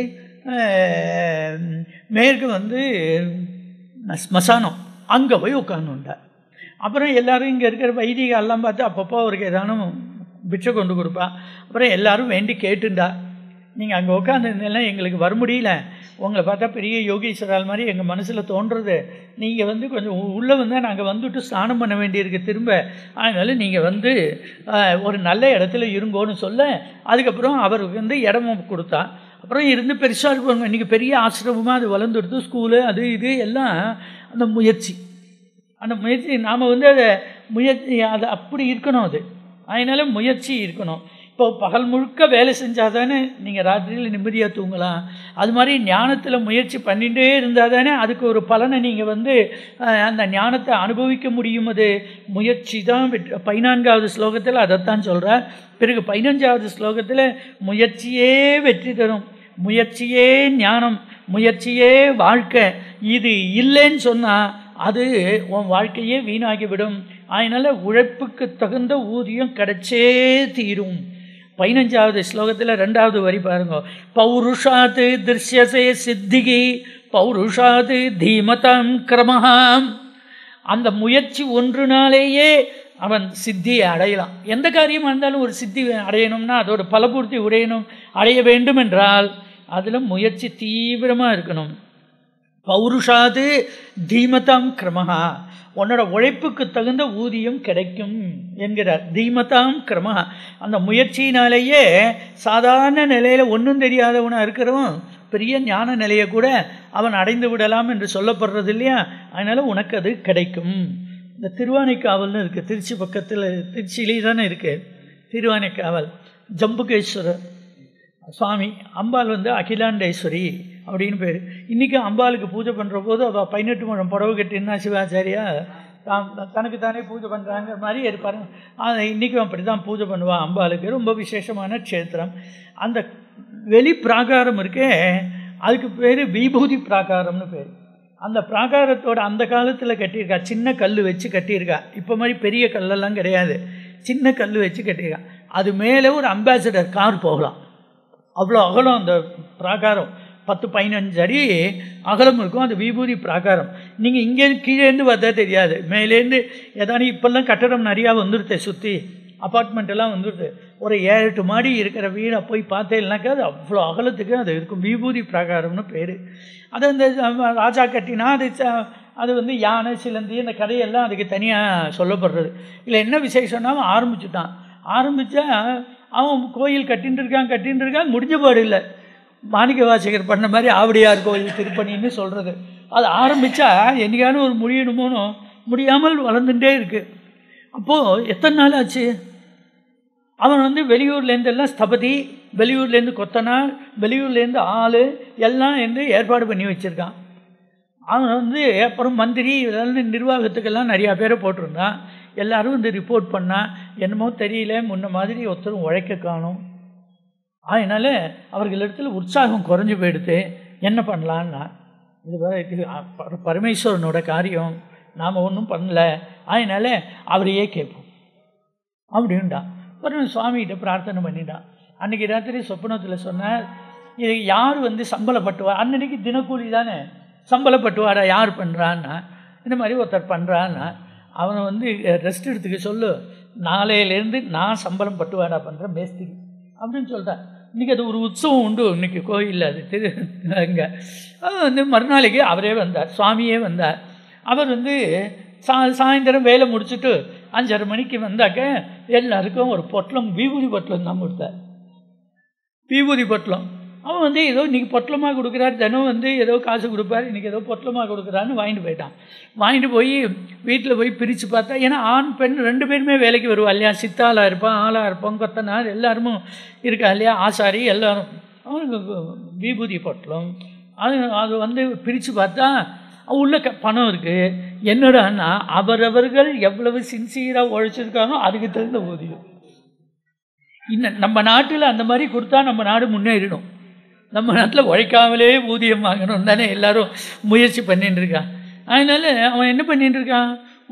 மேற்கு வந்து ஸ்மசானம் அங்கே போய் உட்காந்துட்டார் அப்புறம் எல்லோரும் இங்கே இருக்கிற வைதிக எல்லாம் பார்த்து அப்பப்போ அவருக்கு ஏதானும் பிச்சை கொண்டு கொடுப்பா அப்புறம் எல்லாரும் வேண்டி கேட்டுண்டா நீங்கள் அங்கே உட்காந்துருந்தீங்கன்னா எங்களுக்கு வர முடியல உங்களை பார்த்தா பெரிய யோகீஸ்வரால் மாதிரி எங்கள் மனசில் தோன்றுறது நீங்கள் வந்து கொஞ்சம் உள்ளே வந்தால் நாங்கள் வந்துட்டு ஸ்நானம் பண்ண வேண்டியிருக்கு திரும்ப அதனால் நீங்கள் வந்து ஒரு நல்ல இடத்துல இருங்கோன்னு சொல்ல அதுக்கப்புறம் அவருக்கு வந்து இடமும் கொடுத்தா அப்புறம் இருந்து பெருசாக இருப்பாங்க இன்றைக்கி பெரிய ஆசிரமமாக அது வளர்ந்துடுத்து ஸ்கூலு அது இது எல்லாம் அந்த முயற்சி அந்த முயற்சி நாம் வந்து அதை முயற்சி அது அப்படி இருக்கணும் அது அதனால் முயற்சி இருக்கணும் இப்போ பகல் முழுக்க வேலை செஞ்சால் தானே நீங்கள் ராத்திரியில் நிம்மதியாக தூங்கலாம் அது மாதிரி ஞானத்தில் முயற்சி பண்ணிகிட்டே இருந்தால் தானே அதுக்கு ஒரு பலனை நீங்கள் வந்து அந்த ஞானத்தை அனுபவிக்க முடியும் அது முயற்சி தான் வெற்றி பதினான்காவது ஸ்லோகத்தில் அதைத்தான் சொல்கிறார் பிறகு பதினஞ்சாவது ஸ்லோகத்தில் முயற்சியே வெற்றி தரும் முயற்சியே ஞானம் முயற்சியே வாழ்க்கை இது இல்லைன்னு சொன்னால் அது உன் வாழ்க்கையே வீணாகிவிடும் அதனால் உழைப்புக்கு தகுந்த ஊதியம் கிடைச்சே தீரும் பதினஞ்சாவது ஸ்லோகத்தில் ரெண்டாவது வரி பாருங்க பௌருஷாத்து திருஷ்யசே சித்திகி பௌருஷாது தீமதாம் கிரமஹாம் அந்த முயற்சி ஒன்றுனாலேயே அவன் சித்தியை அடையலாம் எந்த காரியமாக இருந்தாலும் ஒரு சித்தி அடையணும்னா அதோட பலபூர்த்தி உடையணும் அடைய வேண்டும் என்றால் அதில் முயற்சி தீவிரமாக இருக்கணும் பௌருஷாது தீமதாம் கிரமஹா உன்னோட உழைப்புக்கு தகுந்த ஊதியம் கிடைக்கும் என்கிறார் தீமதாம் கிரமஹா அந்த முயற்சியினாலேயே சாதாரண நிலையில் ஒன்றும் தெரியாதவனாக இருக்கிறவன் பெரிய ஞான நிலையை கூட அவன் அடைந்து விடலாம் என்று சொல்லப்படுறது இல்லையா அதனால் உனக்கு அது கிடைக்கும் இந்த திருவானைக்காவல்னு இருக்குது திருச்சி பக்கத்தில் திருச்சியிலே தானே இருக்குது திருவானைக்காவல் ஜம்புகேஸ்வரர் சுவாமி அம்பாள் வந்து அகிலாண்டேஸ்வரி அப்படின்னு பேர் இன்றைக்கி அம்பாளுக்கு பூஜை பண்ணுற போது அவள் பதினெட்டு முழம் புடவை கட்டினா சிவாச்சாரியா தான் தனக்கு தானே பூஜை பண்ணுறாங்கிற மாதிரி இருப்பாரு அதை இன்றைக்கும் அப்படி தான் பூஜை பண்ணுவாள் அம்பாளுக்கு ரொம்ப விசேஷமான க்ஷேத்திரம் அந்த வெளி பிராகாரம் இருக்கே அதுக்கு பேர் விபூதி பிராகாரம்னு பேர் அந்த பிராகாரத்தோட அந்த காலத்தில் கட்டியிருக்கா சின்ன கல் வச்சு கட்டியிருக்கா இப்போ மாதிரி பெரிய கல்லெல்லாம் கிடையாது சின்ன கல் வச்சு கட்டியிருக்கா அது மேலே ஒரு அம்பாசிடர் கார் போகலாம் அவ்வளோ அகலம் அந்த பிராகாரம் பத்து பதினஞ்சு அடி அகலம் இருக்கும் அது விபூதி பிராகாரம் நீங்கள் இங்கே கீழேருந்து பார்த்தா தெரியாது மேலேருந்து ஏதானு இப்போல்லாம் கட்டடம் நிறையா வந்துடுது சுற்றி அப்பார்ட்மெண்ட் எல்லாம் வந்துடுது ஒரு ஏழு எட்டு மாடி இருக்கிற வீடை போய் பார்த்தேன்னாக்கா அது அவ்வளோ அகலத்துக்கு அது இருக்கும் விபூதி பிராகாரம்னு பேர் அது அந்த ராஜா கட்டினா அது அது வந்து யானை சிலந்தி இந்த கதையெல்லாம் அதுக்கு தனியாக சொல்லப்படுறது இல்லை என்ன விசேஷம்னா அவன் ஆரம்பிச்சுட்டான் ஆரம்பித்தா அவன் கோயில் கட்டின்னு இருக்கான் கட்டின்னு இருக்கான் முடிஞ்ச பாடு இல்லை மாணிக்க வாசகர் பண்ண மாதிரி ஆவடியார் கோயில் திருப்பணின்னு சொல்கிறது அது ஆரம்பித்தா என்னைக்கான ஒரு முடியணுமோனோ முடியாமல் வளர்ந்துட்டே இருக்குது அப்போது எத்தனை நாள் ஆச்சு அவன் வந்து வெளியூர்லேருந்து எல்லாம் ஸ்தபதி வெளியூர்லேருந்து கொத்தனார் வெளியூர்லேருந்து ஆள் எல்லாம் வந்து ஏற்பாடு பண்ணி வச்சுருக்கான் அவன் வந்து அப்புறம் மந்திரி இதெல்லாம் நிர்வாகத்துக்கெல்லாம் நிறையா பேரை போட்டிருந்தான் எல்லோரும் வந்து ரிப்போர்ட் பண்ணால் என்னமோ தெரியல முன்ன மாதிரி ஒருத்தரும் உழைக்க காணும் அதனால் அவர்களிடத்தில் உற்சாகம் குறைஞ்சி போயிடுத்து என்ன பண்ணலான்னா இது வேற இது பரமேஸ்வரனோட காரியம் நாம் ஒன்றும் பண்ணல அதனால் அவரையே கேட்போம் அப்படின்ட்டான் அப்புறம் சுவாமிகிட்ட பிரார்த்தனை பண்ணிட்டான் அன்றைக்கி ராத்திரி சொப்பனத்தில் சொன்னார் இது யார் வந்து சம்பளப்பட்டுவா அன்னன்னைக்கு தினக்கூலி தானே சம்பளப்பட்டுவாடா யார் பண்ணுறான்னா இந்த மாதிரி ஒருத்தர் பண்ணுறான்னா அவனை வந்து ரெஸ்ட் எடுத்துக்க சொல்லு நாளையிலேருந்து நான் சம்பளம் பட்டுவாடா பண்ணுறேன் மேஸ்திரி அப்படின்னு சொல்லிட்டேன் இன்றைக்கி அது ஒரு உற்சவம் உண்டு இன்றைக்கி கோயிலில் அது திரு அங்கே அவன் வந்து மறுநாளைக்கு அவரே வந்தார் சுவாமியே வந்தார் அவர் வந்து சா சாயந்தரம் வேலை முடிச்சுட்டு அஞ்சரை மணிக்கு வந்தாக்க எல்லாருக்கும் ஒரு பொட்டலம் விபூதி பொட்டலம் தான் கொடுத்தார் விபூதி பொட்டலம் அவன் வந்து ஏதோ இன்றைக்கி பொட்டலமாக கொடுக்குறாரு தினம் வந்து ஏதோ காசு கொடுப்பாரு இன்றைக்கி ஏதோ பொட்டலமாக கொடுக்குறான்னு வாங்கிட்டு போயிட்டான் வாங்கிட்டு போய் வீட்டில் போய் பிரித்து பார்த்தா ஏன்னா ஆண் பெண் ரெண்டு பேருமே வேலைக்கு வருவா இல்லையா சித்தாளாக இருப்பான் ஆளாக இருப்பான் கொத்தனார் எல்லாருமும் இருக்கா இல்லையா ஆசாரி எல்லாரும் அவனுக்கு விபூதி பொட்டலம் அது அது வந்து பிரித்து பார்த்தா உள்ள க பணம் இருக்குது என்னடான்னா அவரவர்கள் எவ்வளவு சின்சியராக உழைச்சிருக்காங்களோ அதுக்கு தகுந்த ஊதியம் இன்னும் நம்ம நாட்டில் அந்த மாதிரி கொடுத்தா நம்ம நாடு முன்னேறிடும் நம்ம நாட்டில் உழைக்காமலே ஊதியம் வாங்கணும் தானே எல்லோரும் முயற்சி பண்ணிட்டு இருக்கான் அதனால் அவன் என்ன பண்ணிட்டு இருக்கான்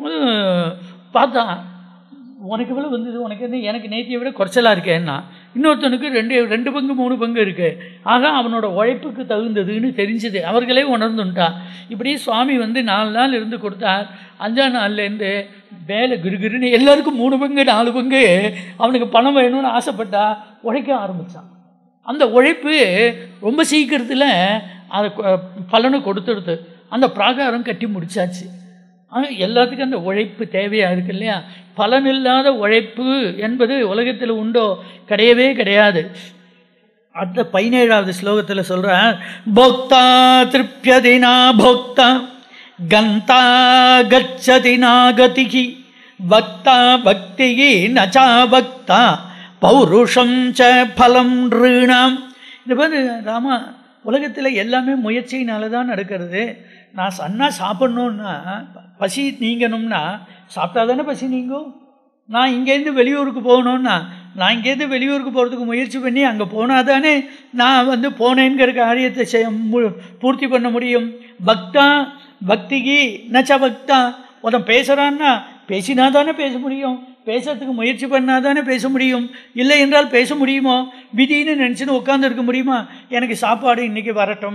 பார்த்தான் உனக்கு எவ்வளோ வந்தது உனக்கு வந்து எனக்கு நேத்தியை விட குறைச்சலாக இருக்கேன்னா இன்னொருத்தனுக்கு ரெண்டு ரெண்டு பங்கு மூணு பங்கு இருக்குது ஆக அவனோட உழைப்புக்கு தகுந்ததுன்னு தெரிஞ்சுது அவர்களே உணர்ந்துட்டா இப்படி சுவாமி வந்து நாலு நாள் இருந்து கொடுத்தார் அஞ்சாம் நாள்லேருந்து வேலை கிருகிருன்னு எல்லாருக்கும் மூணு பங்கு நாலு பங்கு அவனுக்கு பணம் வேணும்னு ஆசைப்பட்டா உழைக்க ஆரம்பித்தான் அந்த உழைப்பு ரொம்ப சீக்கிரத்தில் அதை பலனை கொடுத்துடுது அந்த பிராகாரம் கட்டி முடிச்சாச்சு ஆனால் எல்லாத்துக்கும் அந்த உழைப்பு தேவையாக இருக்கு இல்லையா பலனில்லாத உழைப்பு என்பது உலகத்தில் உண்டோ கிடையவே கிடையாது அடுத்த பதினேழாவது ஸ்லோகத்தில் சொல்கிறார் போக்தா திருப்யதினா போக்தா கந்தா கச்சதி நாகதிகி பக்தா பக்திகி நச்சா பக்தா பௌருஷம் ச பலம் ரிணாம் இது பாரு ராமா உலகத்தில் எல்லாமே முயற்சியினால தான் நடக்கிறது நான் சன்னா சாப்பிட்ணுன்னா பசி நீங்கணும்னா சாப்பிட்டா தானே பசி நீங்கும் நான் இங்கேருந்து வெளியூருக்கு போகணுன்னா நான் இங்கேருந்து வெளியூருக்கு போகிறதுக்கு முயற்சி பண்ணி அங்கே போனால் தானே நான் வந்து போனேங்கிற காரியத்தை செய்ய பூர்த்தி பண்ண முடியும் பக்தா பக்திக்கு நச்ச பக்தா ஒருத்தன் பேசுகிறான்னா பேசினா தானே பேச முடியும் பேசுறதுக்கு முயற்சி பண்ணால் தானே பேச முடியும் இல்லை என்றால் பேச முடியுமோ விதின்னு நினச்சின்னு உட்காந்து இருக்க முடியுமா எனக்கு சாப்பாடு இன்றைக்கி வரட்டும்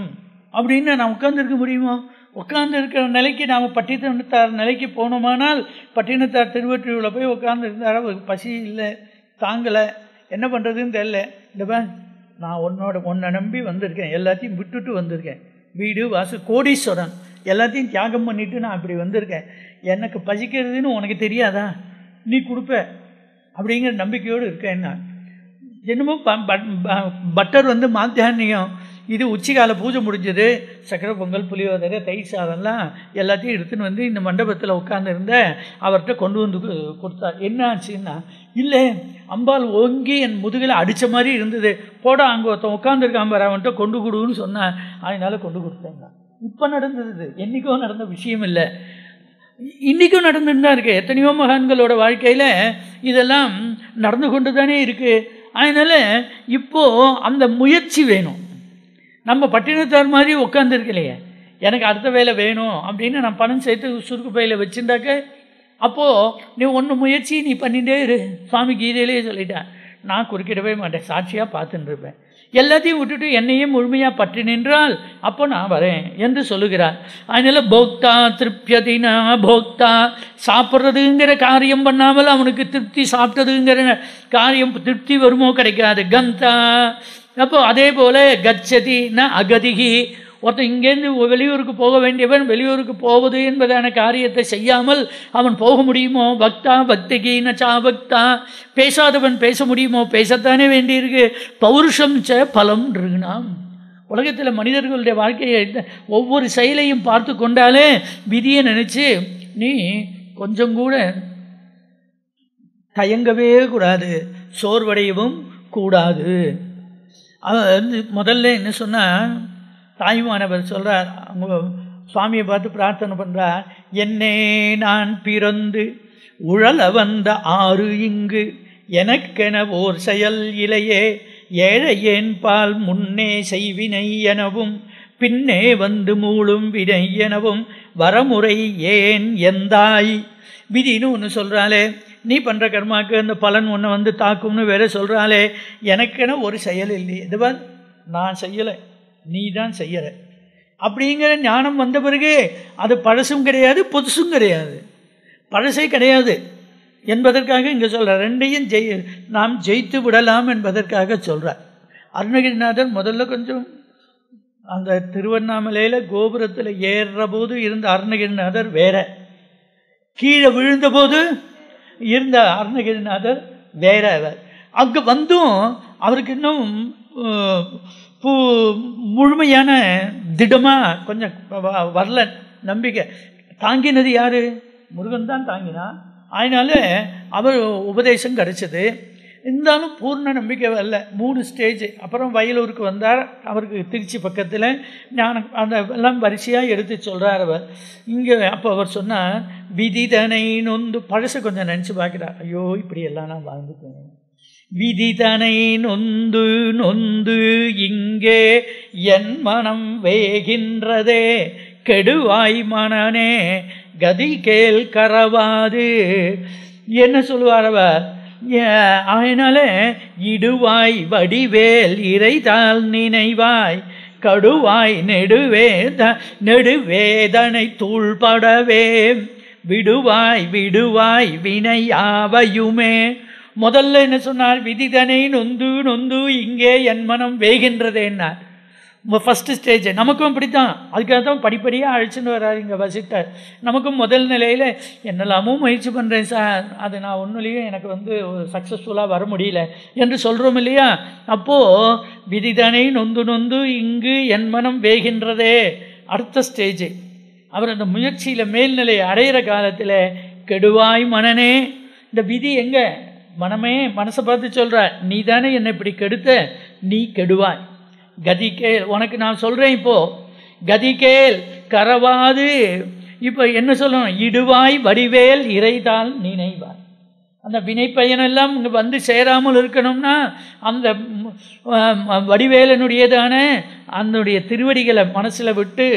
அப்படின்னு நான் உட்கார்ந்துருக்க முடியுமா உட்கார்ந்து இருக்கிற நிலைக்கு நாம் பட்டினத்தார் நிலைக்கு போனோமானால் பட்டினத்தார் திருவற்றியூரில் போய் உட்கார்ந்து இருந்தாரா ஒரு பசி இல்லை தாங்கலை என்ன பண்ணுறதுன்னு தெரில இந்த பா நான் உன்னோட உன்னை நம்பி வந்திருக்கேன் எல்லாத்தையும் விட்டுட்டு வந்திருக்கேன் வீடு வாசல் கோடீஸ்வரன் எல்லாத்தையும் தியாகம் பண்ணிட்டு நான் இப்படி வந்திருக்கேன் எனக்கு பசிக்கிறதுன்னு உனக்கு தெரியாதா நீ கொடுப்ப அப்படிங்கிற நம்பிக்கையோடு இருக்கேன் நான் என்னமோ ப- ப- ப- பட்டர் வந்து மாத்தியானியம் இது உச்சிகால பூஜை முடிஞ்சது சக்கரை பொங்கல் புளியோதரை தயிர் சாதம்லாம் எல்லாத்தையும் எடுத்துன்னு வந்து இந்த மண்டபத்தில் உட்காந்துருந்த அவர்கிட்ட கொண்டு வந்து கு- கொடுத்தார் என்ன ஆச்சுன்னா இல்லை அம்பாள் ஓங்கி என் முதுகில் அடித்த மாதிரி இருந்தது போடா அங்கே ஒருத்தன் உட்காந்துருக்கான் பாரு அவன்கிட்ட கொண்டு கொடுன்னு சொன்னான் அதனால கொண்டு கொடுத்தேங்க இப்போ நடந்தது இது. என்னைக்கோ நடந்த விஷயம் இல்லை இன்றைக்கும் நடந்துட்டு தான் இருக்குது எத்தனையோ மகான்களோட வாழ்க்கையில் இதெல்லாம் நடந்து கொண்டு தானே இருக்குது அதனால் இப்போது அந்த முயற்சி வேணும் நம்ம பட்டினத்தார் மாதிரி உட்காந்துருக்கலையே எனக்கு அடுத்த வேலை வேணும் அப்படின்னு நான் பணம் சேர்த்து சுருக்கு பையில் வச்சுருந்தாக்க அப்போது நீ ஒன்று முயற்சி நீ பண்ணிகிட்டே இரு சுவாமி கீதையிலே சொல்லிட்டேன் நான் குறுக்கிடவே மாட்டேன் சாட்சியாக பார்த்துட்டு இருப்பேன் எல்லாத்தையும் விட்டுட்டு என்னையும் முழுமையாக பற்றி நின்றால் அப்போ நான் வரேன் என்று சொல்லுகிறார் அதனால் போக்தா திருப்தியதினா போக்தா சாப்பிட்றதுங்கிற காரியம் பண்ணாமல் அவனுக்கு திருப்தி சாப்பிட்டதுங்கிற காரியம் திருப்தி வருமோ கிடைக்காது கந்தா அப்போ அதே போல் கச்சதினா அகதிகி ஒருத்தன் இங்கேருந்து வெளியூருக்கு போக வேண்டியவன் வெளியூருக்கு போவது என்பதான காரியத்தை செய்யாமல் அவன் போக முடியுமோ பக்தா பக்திகி நச்சா பக்தா பேசாதவன் பேச முடியுமோ பேசத்தானே வேண்டியிருக்கு பௌருஷம் ச பலம் ரிகுணாம் உலகத்தில் மனிதர்களுடைய வாழ்க்கையை ஒவ்வொரு செயலையும் பார்த்து கொண்டாலே விதியை நினச்சி நீ கொஞ்சம் கூட தயங்கவே கூடாது சோர்வடையவும் கூடாது அவன் வந்து முதல்ல என்ன சொன்னால் தாய்மானவர் சொல்கிறார் அவங்க சுவாமியை பார்த்து பிரார்த்தனை பண்ணுறார் என்னே நான் பிறந்து உழல வந்த ஆறு இங்கு எனக்கென ஓர் செயல் இலையே ஏழை ஏன் பால் முன்னே செய்வினை எனவும் பின்னே வந்து மூளும் வினை எனவும் வரமுறை ஏன் எந்தாய் விதின்னு ஒன்று சொல்கிறாளே நீ பண்ணுற கர்மாக்கு அந்த பலன் ஒன்று வந்து தாக்கும்னு வேற சொல்கிறாளே எனக்கென ஒரு செயல் இல்லை இதுவா நான் செய்யலை நீ தான் செய்யற அப்படிங்கிற ஞானம் வந்த பிறகு அது பழசும் கிடையாது புதுசும் கிடையாது பழசே கிடையாது என்பதற்காக இங்கே சொல்கிறார் ரெண்டையும் ஜெய் நாம் ஜெயித்து விடலாம் என்பதற்காக சொல்கிறார் அருணகிரிநாதர் முதல்ல கொஞ்சம் அந்த திருவண்ணாமலையில் கோபுரத்தில் ஏறுற போது இருந்த அருணகிரிநாதர் வேற கீழே விழுந்தபோது இருந்த அருணகிரிநாதர் வேற அவர் அங்கே வந்தும் அவருக்கு இன்னும் அஹ், பூ முழுமையான திடமாக கொஞ்சம் வ- வரல நம்பிக்கை தாங்கினது யார் முருகன் தான் தாங்கினா அதனால அவர் உபதேசம் கிடைச்சது இருந்தாலும் பூர்ண நம்பிக்கை வரல மூணு ஸ்டேஜ் அப்புறம் வயலூருக்கு வந்தார் அவருக்கு திருச்சி பக்கத்தில் ஞானம் அந்த எல்லாம் வரிசையாக எடுத்து சொல்கிறார் அவர் இங்கே அப்போ அவர் சொன்னார் விதிதனை நொந்து பழசை கொஞ்சம் நினச்சி பார்க்குறார் ஐயோ இப்படி எல்லாம் நான் வாழ்ந்துட்டேன் விதிதனை நொந்து நொந்து இங்கே என் மனம் வேகின்றதே கெடுவாய் மனனே கதி கேள் கரவாது என்ன சொல்லுவார் அவர் ஏ- அதனால இடுவாய் வடிவேல் இறைதால் நினைவாய் கடுவாய் நெடுவேத நெடுவேதனை தூள்படவே விடுவாய் விடுவாய் வினையாவையுமே முதல்ல என்ன சொன்னார் விதிதனை நொந்து நொந்து இங்கே என் மனம் வேகின்றதேன்னார் ஃபஸ்ட்டு ஸ்டேஜ் நமக்கும் அப்படித்தான் அதுக்காக தான் படிப்படியாக அழைச்சின்னு வர்றாரு இங்கே வசிட்டார் நமக்கும் முதல் நிலையில் என்னெல்லாமோ முயற்சி பண்ணுறேன் சார் அது நான் ஒன்றுலேயும் எனக்கு வந்து சக்ஸஸ்ஃபுல்லாக வர முடியல என்று சொல்கிறோம் இல்லையா அப்போது விதிதனை நொந்து நொந்து இங்கு என் மனம் வேகின்றதே அடுத்த ஸ்டேஜ் அவர் அந்த முயற்சியில் மேல்நிலை அடையிற காலத்தில் கெடுவாய் மனனே இந்த விதி எங்கே மனமே மனசை பார்த்து சொல்கிற நீ தானே என்னை இப்படி கெடுத்த நீ கெடுவாய் கதிகேல் உனக்கு நான் சொல்கிறேன் இப்போது கதிகேல் கரவாது இப்போ என்ன சொல்லணும் இடுவாய் வடிவேல் இறைதால் நினைவாய் அந்த வினைப்பயனெல்லாம் இங்கே வந்து சேராமல் இருக்கணும்னா அந்த ம், ஆம், வடிவேலனுடையதான அதனுடைய திருவடிகளை மனசில் விட்டு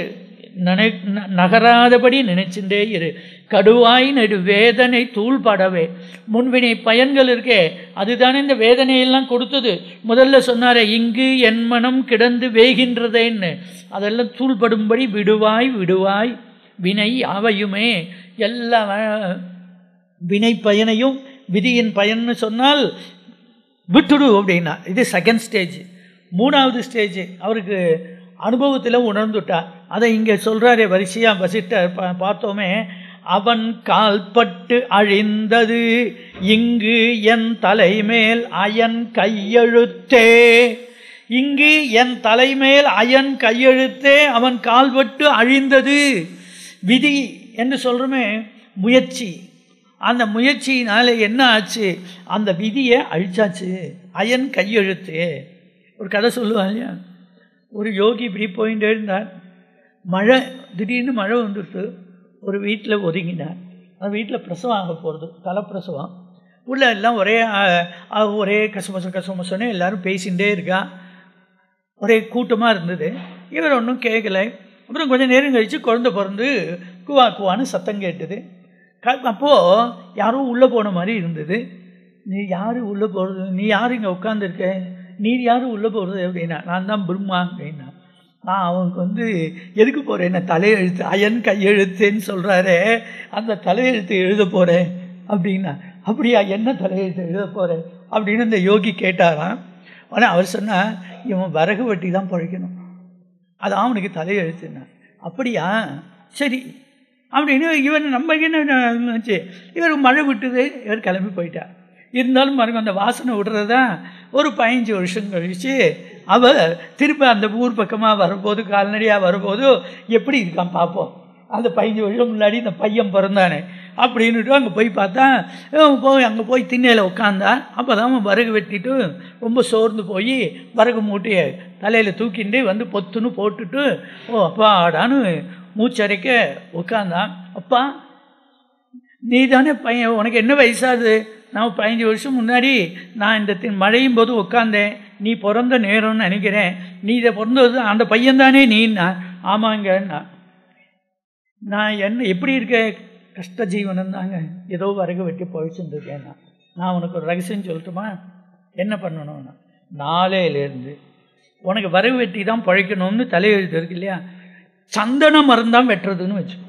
நினை ந- நகராதபடி நினைச்சுட்டே இரு கடுவாய் நெடு வேதனை தூள்படவே முன்வினை பயன்கள் இருக்கே அதுதானே இந்த வேதனையெல்லாம் கொடுத்தது முதல்ல சொன்னாரே இங்கு என் மனம் கிடந்து வேகின்றதேன்னு அதெல்லாம் தூள்படும்படி விடுவாய் விடுவாய் வினை அவையுமே எல்லா வ- வினை பயனையும் விதியின் பயன்னு சொன்னால் விட்டுடு அப்படின்னா இது செகண்ட் ஸ்டேஜ் மூணாவது ஸ்டேஜ் அவருக்கு அனுபவத்தில் உணர்ந்துட்டார் அதை இங்கே சொல்கிறாரே வரிசையாக வசிட்ட பா பார்த்தோமே அவன் கால்பட்டு அழிந்தது இங்கு என் தலைமேல் அயன் கையெழுத்தே இங்கு என் தலைமேல் அயன் கையெழுத்தே அவன் கால்பட்டு அழிந்தது விதி என்று சொல்கிறோமே முயற்சி அந்த முயற்சியினால என்ன ஆச்சு அந்த விதியை அழிச்சாச்சு அயன் கையெழுத்து ஒரு கதை சொல்லுவாங்க இல்லையா ஒரு யோகி இப்படி போயிட்டே இருந்தார் மழை திடீர்னு மழை வந்துடுத்து ஒரு வீட்டில் ஒதுங்கினார் அந்த வீட்டில் பிரசவம் ஆக போகிறது தலைப்பிரசவம் உள்ள எல்லாம் ஒரே அஹ், அஹ், ஒரே கசமசம் கசமசன்னு எல்லாரும் பேசிகிட்டே இருக்கா ஒரே கூட்டமாக இருந்தது இவர் ஒன்றும் கேட்கல அப்புறம் கொஞ்சம் நேரம் கழித்து குழந்தை பிறந்து குவா குவான்னு சத்தம் கேட்டது க அப்போது யாரோ உள்ளே போன மாதிரி இருந்தது நீ யார் உள்ளே போகிறது நீ யார் இங்கே உட்காந்துருக்க நீ யார் உள்ளே போகிறது அப்படின்னா நான் தான் பிரம்மா அப்படின்னா நான் அவனுக்கு வந்து எதுக்கு போகிறேன் என்ன தலையெழுத்து அயன் கையெழுத்துன்னு சொல்கிறாரே அந்த தலையெழுத்து எழுத போகிறேன் அப்படின்னா அப்படியா என்ன தலையெழுத்து எழுத போகிறேன் அப்படின்னு இந்த யோகி கேட்டாராம் ஆனால் அவர் சொன்னால் இவன் விறகு வெட்டி தான் பழைக்கணும் அது அவனுக்கு தலையெழுத்துனா அப்படியா சரி அப்படின்னு இவன் நம்ம என்ன நினச்சி இவர் மழை விட்டுது இவர் கிளம்பி போயிட்டார் இருந்தாலும் பாருங்க அந்த வாசனை விடுறதா ஒரு பதினஞ்சு வருஷம் கழித்து அவ திரும்ப அந்த ஊர் பக்கமாக வரும்போது கால்நடையாக வரும்போது எப்படி இருக்கான் பார்ப்போம் அந்த பதினஞ்சு வருஷம் முன்னாடி இந்த பையன் பிறந்தானே அப்படின்னுட்டு அங்கே போய் பார்த்தா இவன் போய் அங்கே போய் திண்ணையில் உட்காந்தான் அப்போ தான் அவன் விறகு வெட்டிட்டு ரொம்ப சோர்ந்து போய் விறகு மூட்டையை தலையில் தூக்கிட்டு வந்து பொத்துன்னு போட்டுட்டு ஓ அப்பாடான்னு மூச்சரைக்க உட்காந்தான் அப்பா நீ தானே பையன் உனக்கு என்ன வயசாகுது நான் பதினஞ்சு வருஷம் முன்னாடி நான் இந்த தி- மழையும் போது உட்காந்தேன் நீ பிறந்த நேரம்னு நினைக்கிறேன் நீ இதை பிறந்தது அந்த பையன் தானே நீன்னா ஆமாங்கண்ணா நான் என்ன எப்படி இருக்க கஷ்ட ஜீவனம் தாங்க ஏதோ வரகு வெட்டி பழிச்சுருக்கேன் நான் நான் உனக்கு ஒரு ரகசியம் சொல்லட்டுமா என்ன பண்ணணும்னா நாளையிலேருந்து உனக்கு வரகு வெட்டி தான் பழைக்கணும்னு தலையெழுத்து இருக்கு இல்லையா சந்தன மரம் தான் வெட்டுறதுன்னு வச்சுக்கோ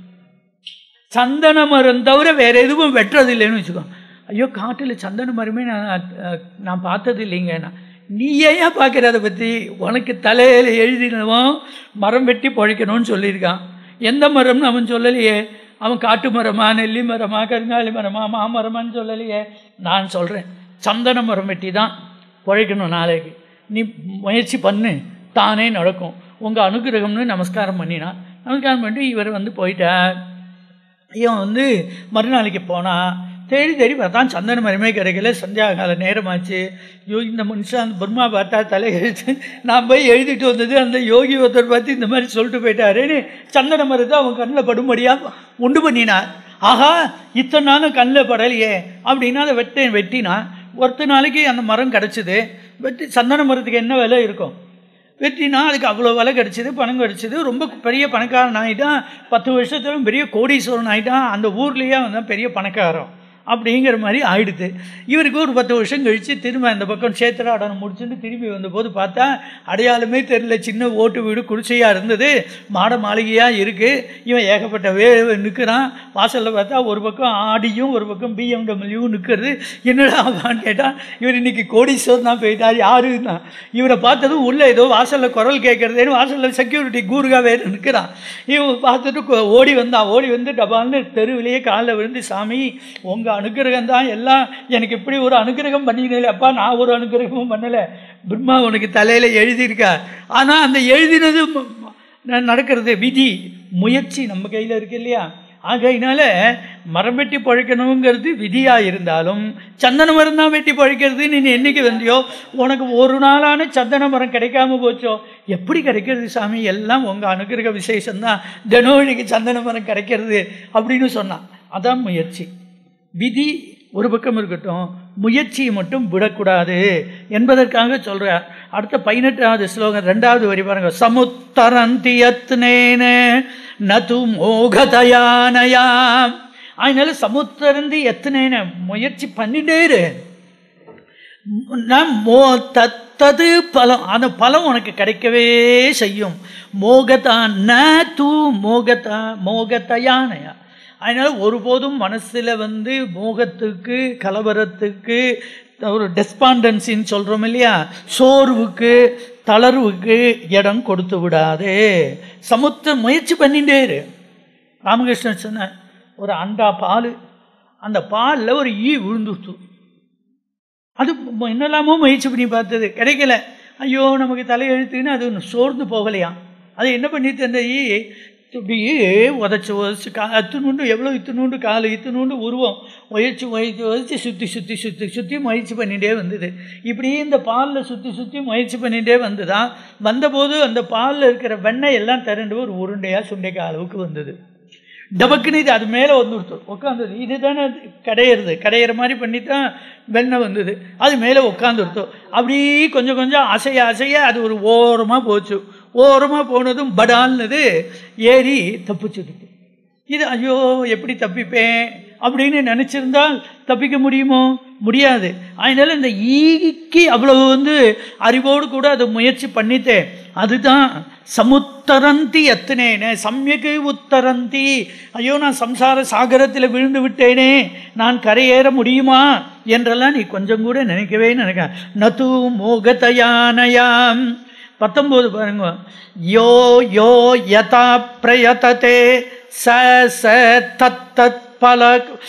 சந்தன மரம் தவிர வேற எதுவும் வெட்டுறது இல்லைன்னு வச்சுக்கோ ஐயோ காட்டில் சந்தன மரமே நான் அஹ், நான் பார்த்தது இல்லைங்கண்ணா நீ ஏன் பார்க்குற அதை பற்றி உனக்கு தலையில் எழுதினவன் மரம் வெட்டி பழைக்கணும்னு சொல்லியிருக்கான் எந்த மரம்னு அவன் சொல்லலையே அவன் காட்டு மரமா நெல்லி மரமா கருங்காலி மரமா மாமரமான்னு சொல்லலையே நான் சொல்கிறேன் சந்தன மரம் வெட்டி தான் பழைக்கணும் நாளைக்கு நீ முயற்சி பண்ணு தானே நடக்கும் உங்கள் அனுகிரகம்னு நமஸ்காரம் பண்ணினான் நமஸ்காரம் பண்ணிட்டு இவர் வந்து போயிட்டார் இவன் வந்து மறுநாளைக்கு போனான் தேடி தேடி பார்த்தான் சந்தன மரமே கிடைக்கல சந்தியா கால நேரமாச்சு யோ இந்த மனுஷன் அந்த பிரம்மா பார்த்தா தலையெழுத்து நான் போய் எழுதிட்டு வந்தது அந்த யோகி ஒருத்தர் பார்த்து இந்த மாதிரி சொல்லிட்டு போயிட்டாருன்னு சந்தன மரத்தை அவன் கண்ணில் படும்படியாக உண்டு பண்ணினான் ஆஹா இத்தனை நாளும் கண்ணில் படலையே அப்படின்னா அதை வெட்ட வெட்டினான் ஒருத்த நாளைக்கு அந்த மரம் கிடச்சிது வெட்டி சந்தன மரத்துக்கு என்ன விலை இருக்கும் வெட்டினா அதுக்கு அவ்வளோ விலை கிடச்சிது பணம் கிடச்சிது ரொம்ப பெரிய பணக்காரன் ஆகிட்டான் பத்து வருஷத்துல பெரிய கோடீஸ்வரன் ஆகிட்டான் அந்த ஊர்லேயே அவன் தான் பெரிய பணக்காரன் அப்படிங்கிற மாதிரி ஆயிடுது இவருக்கு ஒரு பத்து வருஷம் கழித்து திரும்ப அந்த பக்கம் சேத்திராடனம் முடிச்சுட்டு திரும்பி வந்தபோது பார்த்தா அடையாளமே தெரியல சின்ன ஓட்டு வீடு குடிசையாக இருந்தது மாட மாளிகையாக இருக்குது இவன் ஏகப்பட்ட வே நிற்கிறான் வாசலில் பார்த்தா ஒரு பக்கம் ஆடியும் ஒரு பக்கம் பிஎம்டபிள்யூவும் நிற்கிறது என்னடா ஆவான்னு கேட்டால் இவர் இன்னைக்கு கோடீஸ்வரன் தான் போயிட்டார் யாருன்னா இவரை பார்த்ததும் உள்ளே ஏதோ வாசலில் குரல் கேட்குறதேன்னு வாசலில் செக்யூரிட்டி கூறுகா வேறு நிற்கிறான் இவன் பார்த்துட்டு கொ- ஓடி வந்தான் ஓடி வந்து டபால்னு தெருவிலேயே காலில் விழுந்து சாமி உங்கள் அனுக்கிரகம் தான் எல்லாம் எனக்கு இப்படி ஒரு அனுக்கிரகம் பண்ணிக்கல அப்பா நான் ஒரு அனுக்கிரகமும் பண்ணலை பிரம்மா உனக்கு தலையில் எழுதியிருக்கா ஆனால் அந்த எழுதினது ம- ம- நடக்கிறது விதி முயற்சி நம்ம கையில் இருக்கு இல்லையா ஆகையினால மரம் வெட்டி பழைக்கணுங்கிறது விதியாக இருந்தாலும் சந்தன மரம் தான் வெட்டி பழைக்கிறது நீ என்னைக்கு வந்தியோ உனக்கு ஒரு நாளான சந்தன மரம் கிடைக்காம போச்சோ எப்படி கிடைக்கிறது சாமி எல்லாம் உங்கள் அனுகிரக விசேஷம்தான் தினம் இன்னைக்கு சந்தன மரம் கிடைக்கிறது அப்படின்னு சொன்னான் அதான் முயற்சி விதி ஒரு பக்கம் இருக்கட்டும் முயற்சியை மட்டும் விடக்கூடாது என்பதற்காக சொல்கிறார் அடுத்த பதினெட்டாவது ஸ்லோகம் ரெண்டாவது வரி பாருங்க சமுத்தரந்தி யத்னேன நது மோகதயானயாம் அதனால சமுத்தரந்தி எத்தனேன முயற்சி பண்ணிட்டே இரு நான் மோ தத்தது பலம் அந்த பலம் உனக்கு கிடைக்கவே செய்யும் மோகதா ந தூ மோகதா மோகத்தயானயா அதனால் ஒருபோதும் மனசில் வந்து மோகத்துக்கு கலவரத்துக்கு ஒரு டெஸ்பாண்டன்சின்னு சொல்கிறோம் இல்லையா சோர்வுக்கு தளர்வுக்கு இடம் கொடுத்து விடாதே சமுத்த முயற்சி பண்ணிட்டே இரு ராமகிருஷ்ணன் சொன்ன ஒரு அண்டா பால் அந்த பாலில் ஒரு ஈ விழுந்துச்சு அது என்னெல்லாமோ முயற்சி பண்ணி பார்த்தது கிடைக்கல ஐயோ நமக்கு தலையெழுத்துன்னு அது ஒன்று சோர்ந்து போகலையாம் அது என்ன பண்ணிட்டு அந்த ஈ இப்படியே உதச்சி உதச்சி கா இத்துணுண்டு எவ்வளோ இத்துணுண்டு கால் இத்துணுண்டு உருவம் முயற்சி முயற்சி உதச்சி சுற்றி சுற்றி சுற்றி சுற்றி முயற்சி பண்ணிகிட்டே வந்தது இப்படியே இந்த பாலில் சுற்றி சுற்றி முயற்சி பண்ணிகிட்டே வந்துதான் வந்தபோது அந்த பாலில் இருக்கிற வெண்ணெய் எல்லாம் திரண்டு ஒரு உருண்டையாக சுண்டைக்காய் அளவுக்கு வந்தது டபக்குன்னு இது அது மேலே வந்துடுத்து உட்காந்துது இது தானே கடையிறது கடையிற மாதிரி பண்ணி தான் வெண்ணெய் வந்தது அது மேலே உட்காந்துருத்தோம் அப்படி கொஞ்சம் கொஞ்சம் அசைய அசைய அது ஒரு ஓரமாக போச்சு ஓரமாக போனதும் படால்னது ஏறி தப்பிச்சுடுது இது ஐயோ எப்படி தப்பிப்பேன் அப்படின்னு நினச்சிருந்தால் தப்பிக்க முடியுமோ முடியாது அதனால இந்த ஈக்கு அவ்வளவு வந்து அறிவோடு கூட அதை முயற்சி பண்ணித்தேன் அதுதான் சமுத்தரந்தி எத்தனேனே சமயக்கு உத்தரந்தி ஐயோ நான் சம்சார சாகரத்தில் விழுந்து விட்டேனே நான் கரையேற முடியுமா என்றெல்லாம் நீ கொஞ்சம் கூட நினைக்கவே நினைக்க நது மோகதயானயாம் பத்தொம்போது பாருங்க யோ யோ யதா பிரயததே ச ச தத் தத் பல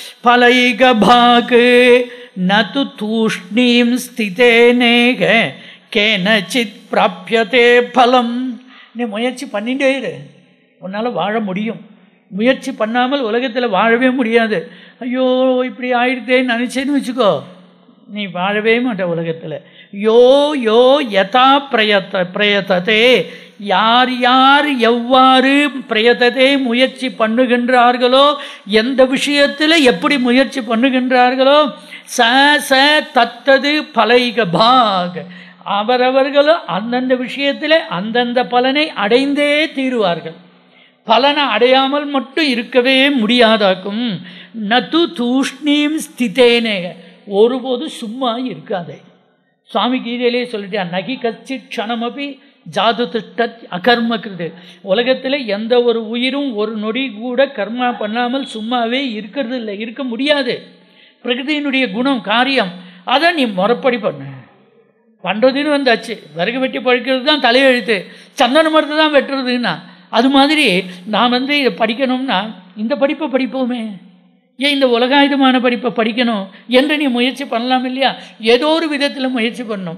பலைகபாக் நது தூஷ்ணீம் ஸ்திதேனேக கேனச்சித் பிராபியதே பலம் நீ முயற்சி பண்ணிட்டே இரு உன்னால் வாழ முடியும் முயற்சி பண்ணாமல் உலகத்தில் வாழவே முடியாது ஐயோ இப்படி ஆயிடுதேன்னு நினச்சேன்னு வச்சுக்கோ நீ வாழவே மாட்ட உலகத்தில் யோ யோ யதா பிரயத்த பிரயத்ததே யார் யார் எவ்வாறு பிரயத்ததே முயற்சி பண்ணுகின்றார்களோ எந்த விஷயத்தில் எப்படி முயற்சி பண்ணுகின்றார்களோ ச ச தத்தது பலைக பாக் அவரவர்களும் அந்தந்த விஷயத்தில் அந்தந்த பலனை அடைந்தே தீருவார்கள் பலனை அடையாமல் மட்டும் இருக்கவே முடியாதாக்கும் நது தூஷ்ணீம் ஸ்திதேனே ஒருபோது சும்மா இருக்காதே சுவாமி கீதையிலே சொல்லிட்டா நகி கச்சி க்ஷணமபி ஜாது திஷ்டத் அகர்மக்கிறது உலகத்தில் எந்த ஒரு உயிரும் ஒரு நொடி கூட கர்மா பண்ணாமல் சும்மாவே இருக்கிறது இல்லை இருக்க முடியாது பிரகிருதியினுடைய குணம் காரியம் அதை நீ முறைப்படி பண்ணு பண்ணுறதுன்னு வந்தாச்சு விறகு வெட்டி பழிக்கிறது தான் தலையெழுத்து சந்தன மரத்தை தான் வெட்டுறதுன்னா அது மாதிரி நான் வந்து இதை படிக்கணும்னா இந்த படிப்பை படிப்போமே ஏன் இந்த உலகாயுதமான படிப்பை படிக்கணும் என்று நீ முயற்சி பண்ணலாம் இல்லையா ஏதோ ஒரு விதத்தில் முயற்சி பண்ணும்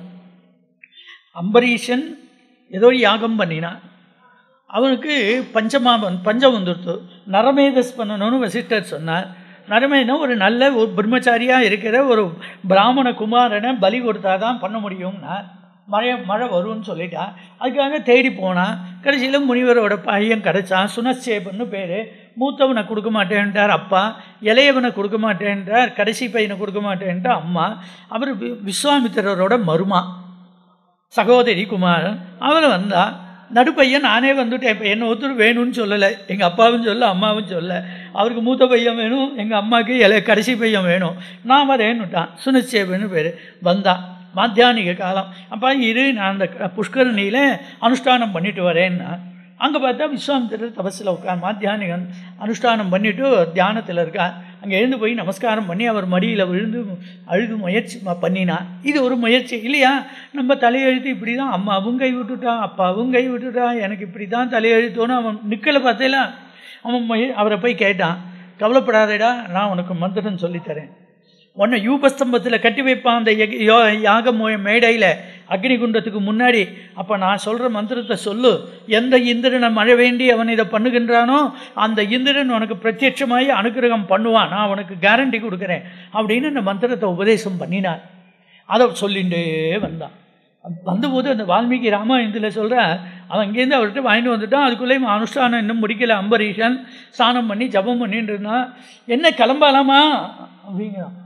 அம்பரீஷன் ஏதோ யாகம் பண்ணினான் அவனுக்கு பஞ்சமாபன் பஞ்சம் வந்துடுத்து நரமேதஸ் பண்ணணும்னு வசிஷ்டர் சொன்னார் நரமேனா ஒரு நல்ல ஒரு பிரம்மச்சாரியாக இருக்கிற ஒரு பிராமண குமாரனை பலி கொடுத்தா தான் பண்ண முடியும்னா மழை மழை வரும்னு சொல்லிட்டான் அதுக்காக தேடி போனான் கடைசியில் முனிவரோட பையன் கிடச்சான் சுனச்சேபன்னு பேர் மூத்தவனை கொடுக்க மாட்டேன்ட்டார் அப்பா இளையவனை கொடுக்க மாட்டேன்ட்டார் கடைசி பையனை கொடுக்க மாட்டேன்ட்டார் அம்மா அவர் வி- விஸ்வாமித்திரரோட மருமா சகோதரி குமாரன் அவன் வந்தா நடுப்பையன் நானே வந்துட்டேன் இப்போ என்ன ஒருத்தர் வேணும்னு சொல்லலை எங்கள் அப்பாவும் சொல்ல அம்மாவும் சொல்ல அவருக்கு மூத்த பையன் வேணும் எங்கள் அம்மாவுக்கு இளைய கடைசி பையன் வேணும் நான் வரேன்னுட்டான் சுனிச்சேபன்னு பேர் வந்தான் மாத்தியானிக காலம் அப்பா இரு நான் அந்த க- புஷ்கரணியில் அனுஷ்டானம் பண்ணிட்டு வரேன்னா அங்கே பார்த்தா விஸ்வாமித்திரர் தபஸில் உட்கார் மாத்தியானிகன் அனுஷ்டானம் பண்ணிட்டு தியானத்தில் இருக்கார் அங்கே எழுந்து போய் நமஸ்காரம் பண்ணி அவர் மடியில் விழுந்து அழுது முயற்சி ம- பண்ணினான் இது ஒரு முயற்சி இல்லையா நம்ம தலையெழுத்து இப்படி தான் அம்மாவும் கை விட்டுட்டா அப்பாவும் கை விட்டுட்டா எனக்கு இப்படி தான் தலையெழுத்தோன்னு அவன் நிற்கலை பார்த்தேலாம் அவன் முய அவரை போய் கேட்டான் கவலைப்படாதேடா நான் உனக்கு மந்திரம் சொல்லித்தரேன் உன்னை யூபஸ்தம்பத்தில் கட்டி வைப்பான் அந்த யக- யோ- யாக மு- மேடையில் அக்னிகுண்டத்துக்கு முன்னாடி அப்போ நான் சொல்கிற மந்திரத்தை சொல்லு எந்த இந்திரனை மழை வேண்டி அவன் இதை பண்ணுகின்றானோ அந்த இந்திரன் உனக்கு பிரத்யட்சமாகி அனுக்கிரகம் பண்ணுவான் நான் உனக்கு கேரண்டி கொடுக்குறேன் அப்படின்னு அந்த மந்திரத்தை உபதேசம் பண்ணினார் அதை சொல்லிகிட்டே வந்தான் வந்தபோது அந்த வால்மீகி ராமாயணத்தில் சொல்கிற அவன் இங்கேருந்து அவர்கிட்ட வாங்கிட்டு வந்துட்டான் அதுக்குள்ளே இவன் அனுஷ்டானம் இன்னும் முடிக்கல அம்பரீஷன் ஸ்நானம் பண்ணி ஜபம் பண்ணிட்டு இருந்தான் என்ன கிளம்பலாமா அப்படிங்கிறான்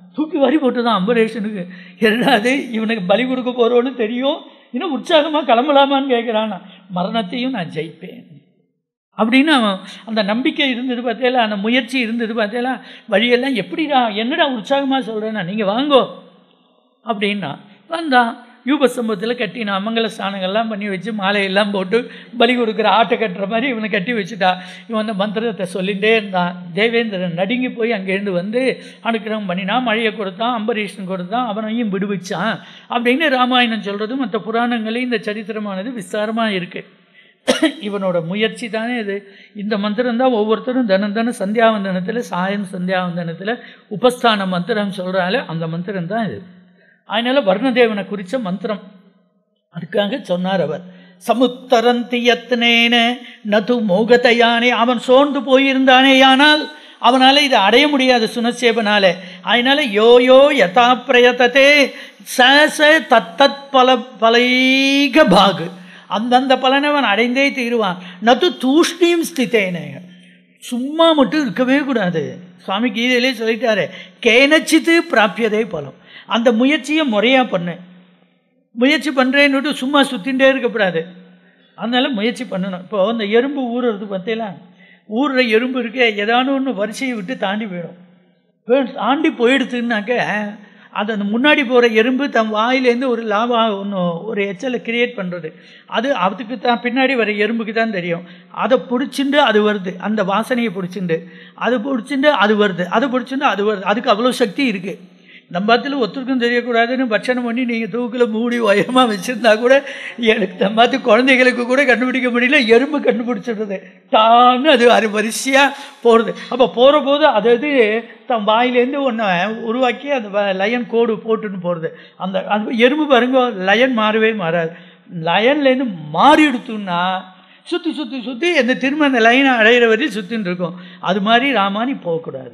தூக்கி வரி போட்டு தான் அம்பரேஷனுக்கு என்னது இவனுக்கு பலி கொடுக்க போகிறோன்னு தெரியும் இன்னும் உற்சாகமாக கிளம்பலாமான்னு கேட்குறான் மரணத்தையும் நான் ஜெயிப்பேன் அப்படின்னு அவன் அந்த நம்பிக்கை இருந்தது பார்த்தேல அந்த முயற்சி இருந்தது பார்த்தேல வழியெல்லாம் எப்படிடா என்னடா உற்சாகமாக சொல்கிறேன்னா நீங்கள் வாங்கோ அப்படின்னா வந்தான் யூபஸ்தம்பத்தில் கட்டினான் மங்கள ஸ்நானங்கள்லாம் பண்ணி வச்சு மாலையெல்லாம் போட்டு பலி கொடுக்குற ஆட்டை கட்டுற மாதிரி இவனை கட்டி வச்சுட்டா இவன் அந்த மந்திரத்தை சொல்லிகிட்டே இருந்தான் தேவேந்திரன் நடுங்கி போய் அங்கேருந்து வந்து அனுக்கிரகம் பண்ணினான் மழையை கொடுத்தான் அம்பரீஷன் கொடுத்தான் அவனையும் விடுவிச்சான் அப்படின்னு ராமாயணம் சொல்கிறது மற்ற புராணங்களையும் இந்த சரித்திரமானது விஸ்தாரமாக இருக்குது இவனோட முயற்சி தானே இது இந்த மந்திரம் தான் ஒவ்வொருத்தரும் தினம் தினம் சந்தியாவந்தனத்தில் சாயம் சந்தியாவந்தனத்தில் உபஸ்தான மந்திரம் சொல்கிறால அந்த மந்திரம் தான் இது அதனால் வர்ணதேவனை குறித்த மந்திரம் அதுக்காக சொன்னார் அவர் சமுத்தரந்தியத்னேன நது மோகத்தையானே அவன் சோர்ந்து போயிருந்தானே ஆனால் அவனால் இதை அடைய முடியாது சுனசேபனால அதனால யோ யோ யதா பிரயத்ததே ச ச தத்தத் பல பலைக பாகு அந்தந்த பலனை அவன் அடைந்தே தீருவான் நது தூஷ்ணியும் ஸ்தித்தேனே சும்மா மட்டும் இருக்கவே கூடாது சுவாமி கீதையிலே சொல்லிட்டாரு கேனச்சித்து பிராப்பியதே பலம் அந்த முயற்சியை முறையாக பண்ணு முயற்சி பண்ணுறேன்னுட்டு சும்மா சுற்றிகிட்டே இருக்கக்கூடாது அதனால் முயற்சி பண்ணணும் இப்போ இந்த எறும்பு ஊறுறது பார்த்தீங்களா ஊறுற எறும்பு இருக்கே ஏதானு ஒன்று வரிசையை விட்டு தாண்டி போயிடும் இப்போ தாண்டி போயிடுதுன்னாக்க அது அந்த முன்னாடி போகிற எறும்பு தன் வாயிலேருந்து ஒரு லாபா ஒன்று ஒரு எச்சலை கிரியேட் பண்ணுறது அது அதுக்கு தான் பின்னாடி வர எறும்புக்கு தான் தெரியும் அதை பிடிச்சிண்டு அது வருது அந்த வாசனையை பிடிச்சிண்டு அது பிடிச்சிண்டு அது வருது அது பிடிச்சிண்டு அது வருது அதுக்கு அவ்வளோ சக்தி இருக்குது நம்ம இடத்துல ஒத்துருக்கும் தெரியக்கூடாதுன்னு பட்சணம் பண்ணி நீங்கள் தூக்கில் மூடி உயரமாக வச்சுருந்தா கூட எனக்கு நம்ம குழந்தைகளுக்கு கூட கண்டுபிடிக்க முடியல எறும்பு கண்டுபிடிச்சிடுறது தான்னு அது அது வரிசையாக போகிறது அப்போ போகிற போது அது அது தன் வாயிலேருந்து ஒன்றை உருவாக்கி அந்த லயன் கோடு போட்டுன்னு போகிறது அந்த அந்த எறும்பு பாருங்க லயன் மாறவே மாறாது லயன்லேருந்து மாறி எடுத்தோம்னா சுற்றி சுற்றி சுற்றி அந்த திரும்ப அந்த லைனை அடையிற வரையும் சுற்றின்னு இருக்கும் அது மாதிரி ராமானி போகக்கூடாது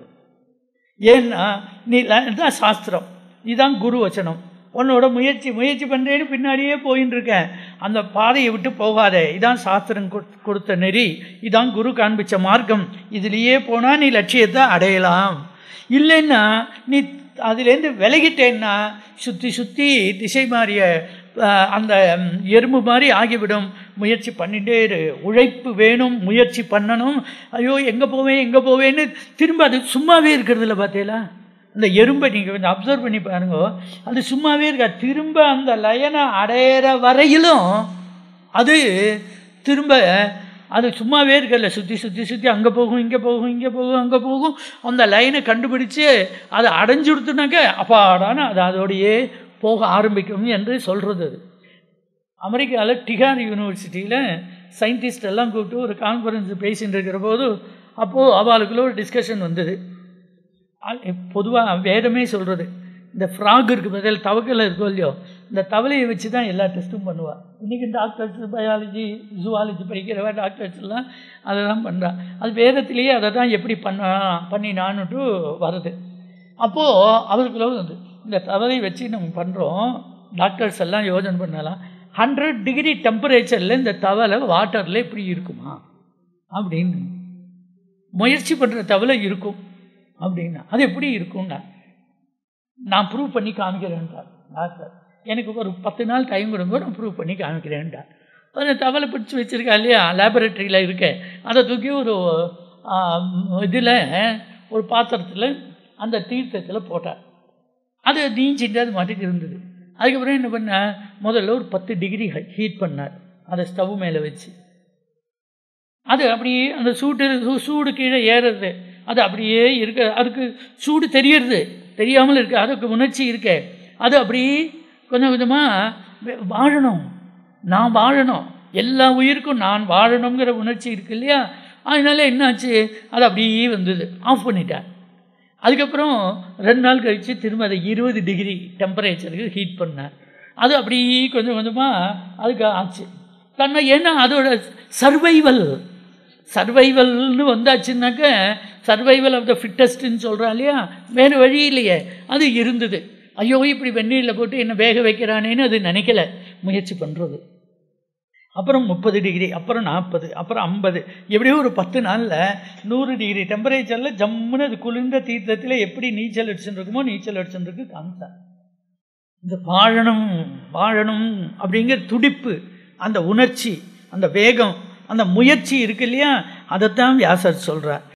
ஏன்னா நீ தான் சாஸ்திரம் இதுதான் குரு வச்சனம் உன்னோட முயற்சி முயற்சி பண்ணுறேன்னு பின்னாடியே போயின்னு இருக்கேன் அந்த பாதையை விட்டு போகாத இதான் சாஸ்திரம் கொடுத்த நெறி இதான் குரு காண்பிச்ச மார்க்கம் இதுலேயே போனால் நீ லட்சியத்தை அடையலாம் இல்லைன்னா நீ அதுலேருந்து விலகிட்டேன்னா சுற்றி சுற்றி திசை மாறிய அந்த எறும்பு மாதிரி ஆகிவிடும் முயற்சி பண்ணிகிட்டே இரு உழைப்பு வேணும் முயற்சி பண்ணணும் ஐயோ எங்கே போவேன் எங்கே போவேன்னு திரும்ப அது சும்மாவே இருக்கிறது இல்லை பார்த்தீங்களா இந்த எறும்பை நீங்கள் கொஞ்சம் அப்சர்வ் பண்ணி பாருங்க அது சும்மாவே இருக்கா திரும்ப அந்த லயனை அடையிற வரையிலும் அது திரும்ப அது சும்மாவே இருக்கல சுற்றி சுற்றி சுற்றி அங்கே போகும் இங்கே போகும் இங்கே போகும் அங்கே போகும் அந்த லைனை கண்டுபிடிச்சு அதை அடைஞ்சு கொடுத்துனாக்க அப்பாடான அது அதோடையே போக ஆரம்பிக்கும் என்று சொல்கிறது அது அமெரிக்காவில் டிகார் யூனிவர்சிட்டியில் சயின்டிஸ்ட் எல்லாம் கூப்பிட்டு ஒரு கான்ஃபரன்ஸ் பேசிகிட்டு இருக்கிற போது அப்போது அவளுக்குள்ள ஒரு டிஸ்கஷன் வந்தது பொதுவாக வேதமே சொல்கிறது இந்த ஃப்ராக் இருக்குது பதில் தவக்கலை இருக்கோ இல்லையோ இந்த தவளையை வச்சு தான் எல்லா டெஸ்ட்டும் பண்ணுவாள் இன்றைக்கி டாக்டர்ஸ் பயாலஜி ஜுவாலஜி படிக்கிறவ டாக்டர்ஸ் எல்லாம் அதை தான் பண்ணுறா அது வேதத்திலேயே அதை தான் எப்படி பண்ண பண்ணினான்னுட்டு வருது அப்போது அவருக்குள்ள வந்து இந்த தவளை வச்சு நம்ம பண்ணுறோம் டாக்டர்ஸ் எல்லாம் யோஜனை பண்ணலாம் ஹண்ட்ரட் டிகிரி டெம்பரேச்சரில் இந்த தவளை வாட்டரில் எப்படி இருக்குமா அப்படின்னு முயற்சி பண்ணுற தவளை இருக்கும் அப்படின்னா அது எப்படி இருக்கும்னா நான் ப்ரூவ் பண்ணி காமிக்கிறேன்டார் டாக்டர் எனக்கு ஒரு பத்து நாள் டைம் கொடுங்க நான் ப்ரூவ் பண்ணி காமிக்கிறேன்டார் ஒரு தவளை பிடிச்சி வச்சுருக்கா இல்லையா லேபரேட்டரியில் இருக்கேன் அதை தூக்கி ஒரு இதில் ஒரு பாத்திரத்தில் அந்த தீர்த்தத்தில் போட்டார் அது நீஞ்சிட்டு அது மாட்டுக்கு இருந்தது அதுக்கப்புறம் என்ன பண்ண முதல்ல ஒரு பத்து டிகிரி ஹீட் பண்ணார் அதை ஸ்டவ் மேலே வச்சு அது அப்படியே அந்த சூட்டு சூடு கீழே ஏறுறது அது அப்படியே இருக்க அதுக்கு சூடு தெரியறது தெரியாமல் இருக்கு அதுக்கு உணர்ச்சி இருக்கே அது அப்படி கொஞ்சம் கொஞ்சமாக வாழணும் நான் வாழணும் எல்லா உயிருக்கும் நான் வாழணுங்கிற உணர்ச்சி இருக்கு இல்லையா அதனால என்னாச்சு அது அப்படியே வந்தது ஆஃப் பண்ணிட்டேன் அதுக்கப்புறம் ரெண்டு நாள் கழித்து திரும்ப அதை இருபது டிகிரி டெம்பரேச்சருக்கு ஹீட் பண்ணேன் அது அப்படியே கொஞ்சம் கொஞ்சமாக அதுக்கு ஆச்சு தன்னை ஏன்னா அதோட சர்வைவல் சர்வைவல்னு வந்தாச்சுன்னாக்க சர்வைவல் ஆஃப் த ஃபிட்டஸ்ட்டுன்னு சொல்கிறான் இல்லையா வேறு வழி இல்லையே அது இருந்தது ஐயோ இப்படி வெந்நீரில் போட்டு என்ன வேக வைக்கிறானேன்னு அது நினைக்கல முயற்சி பண்ணுறது அப்புறம் முப்பது டிகிரி அப்புறம் நாற்பது அப்புறம் ஐம்பது எப்படியோ ஒரு பத்து நாளில் நூறு டிகிரி டெம்பரேச்சரில் ஜம்முன்னு அது குளிர்ந்த தீர்த்தத்தில் எப்படி நீச்சல் அடிச்சுட்டு இருக்குமோ நீச்சல் அடிச்சுட்டு இருக்கு காமிச்சார் இந்த வாழணும் வாழணும் அப்படிங்கிற துடிப்பு அந்த உணர்ச்சி அந்த வேகம் அந்த முயற்சி இருக்கு இல்லையா அதைத்தான் வியாசர் சொல்கிறார்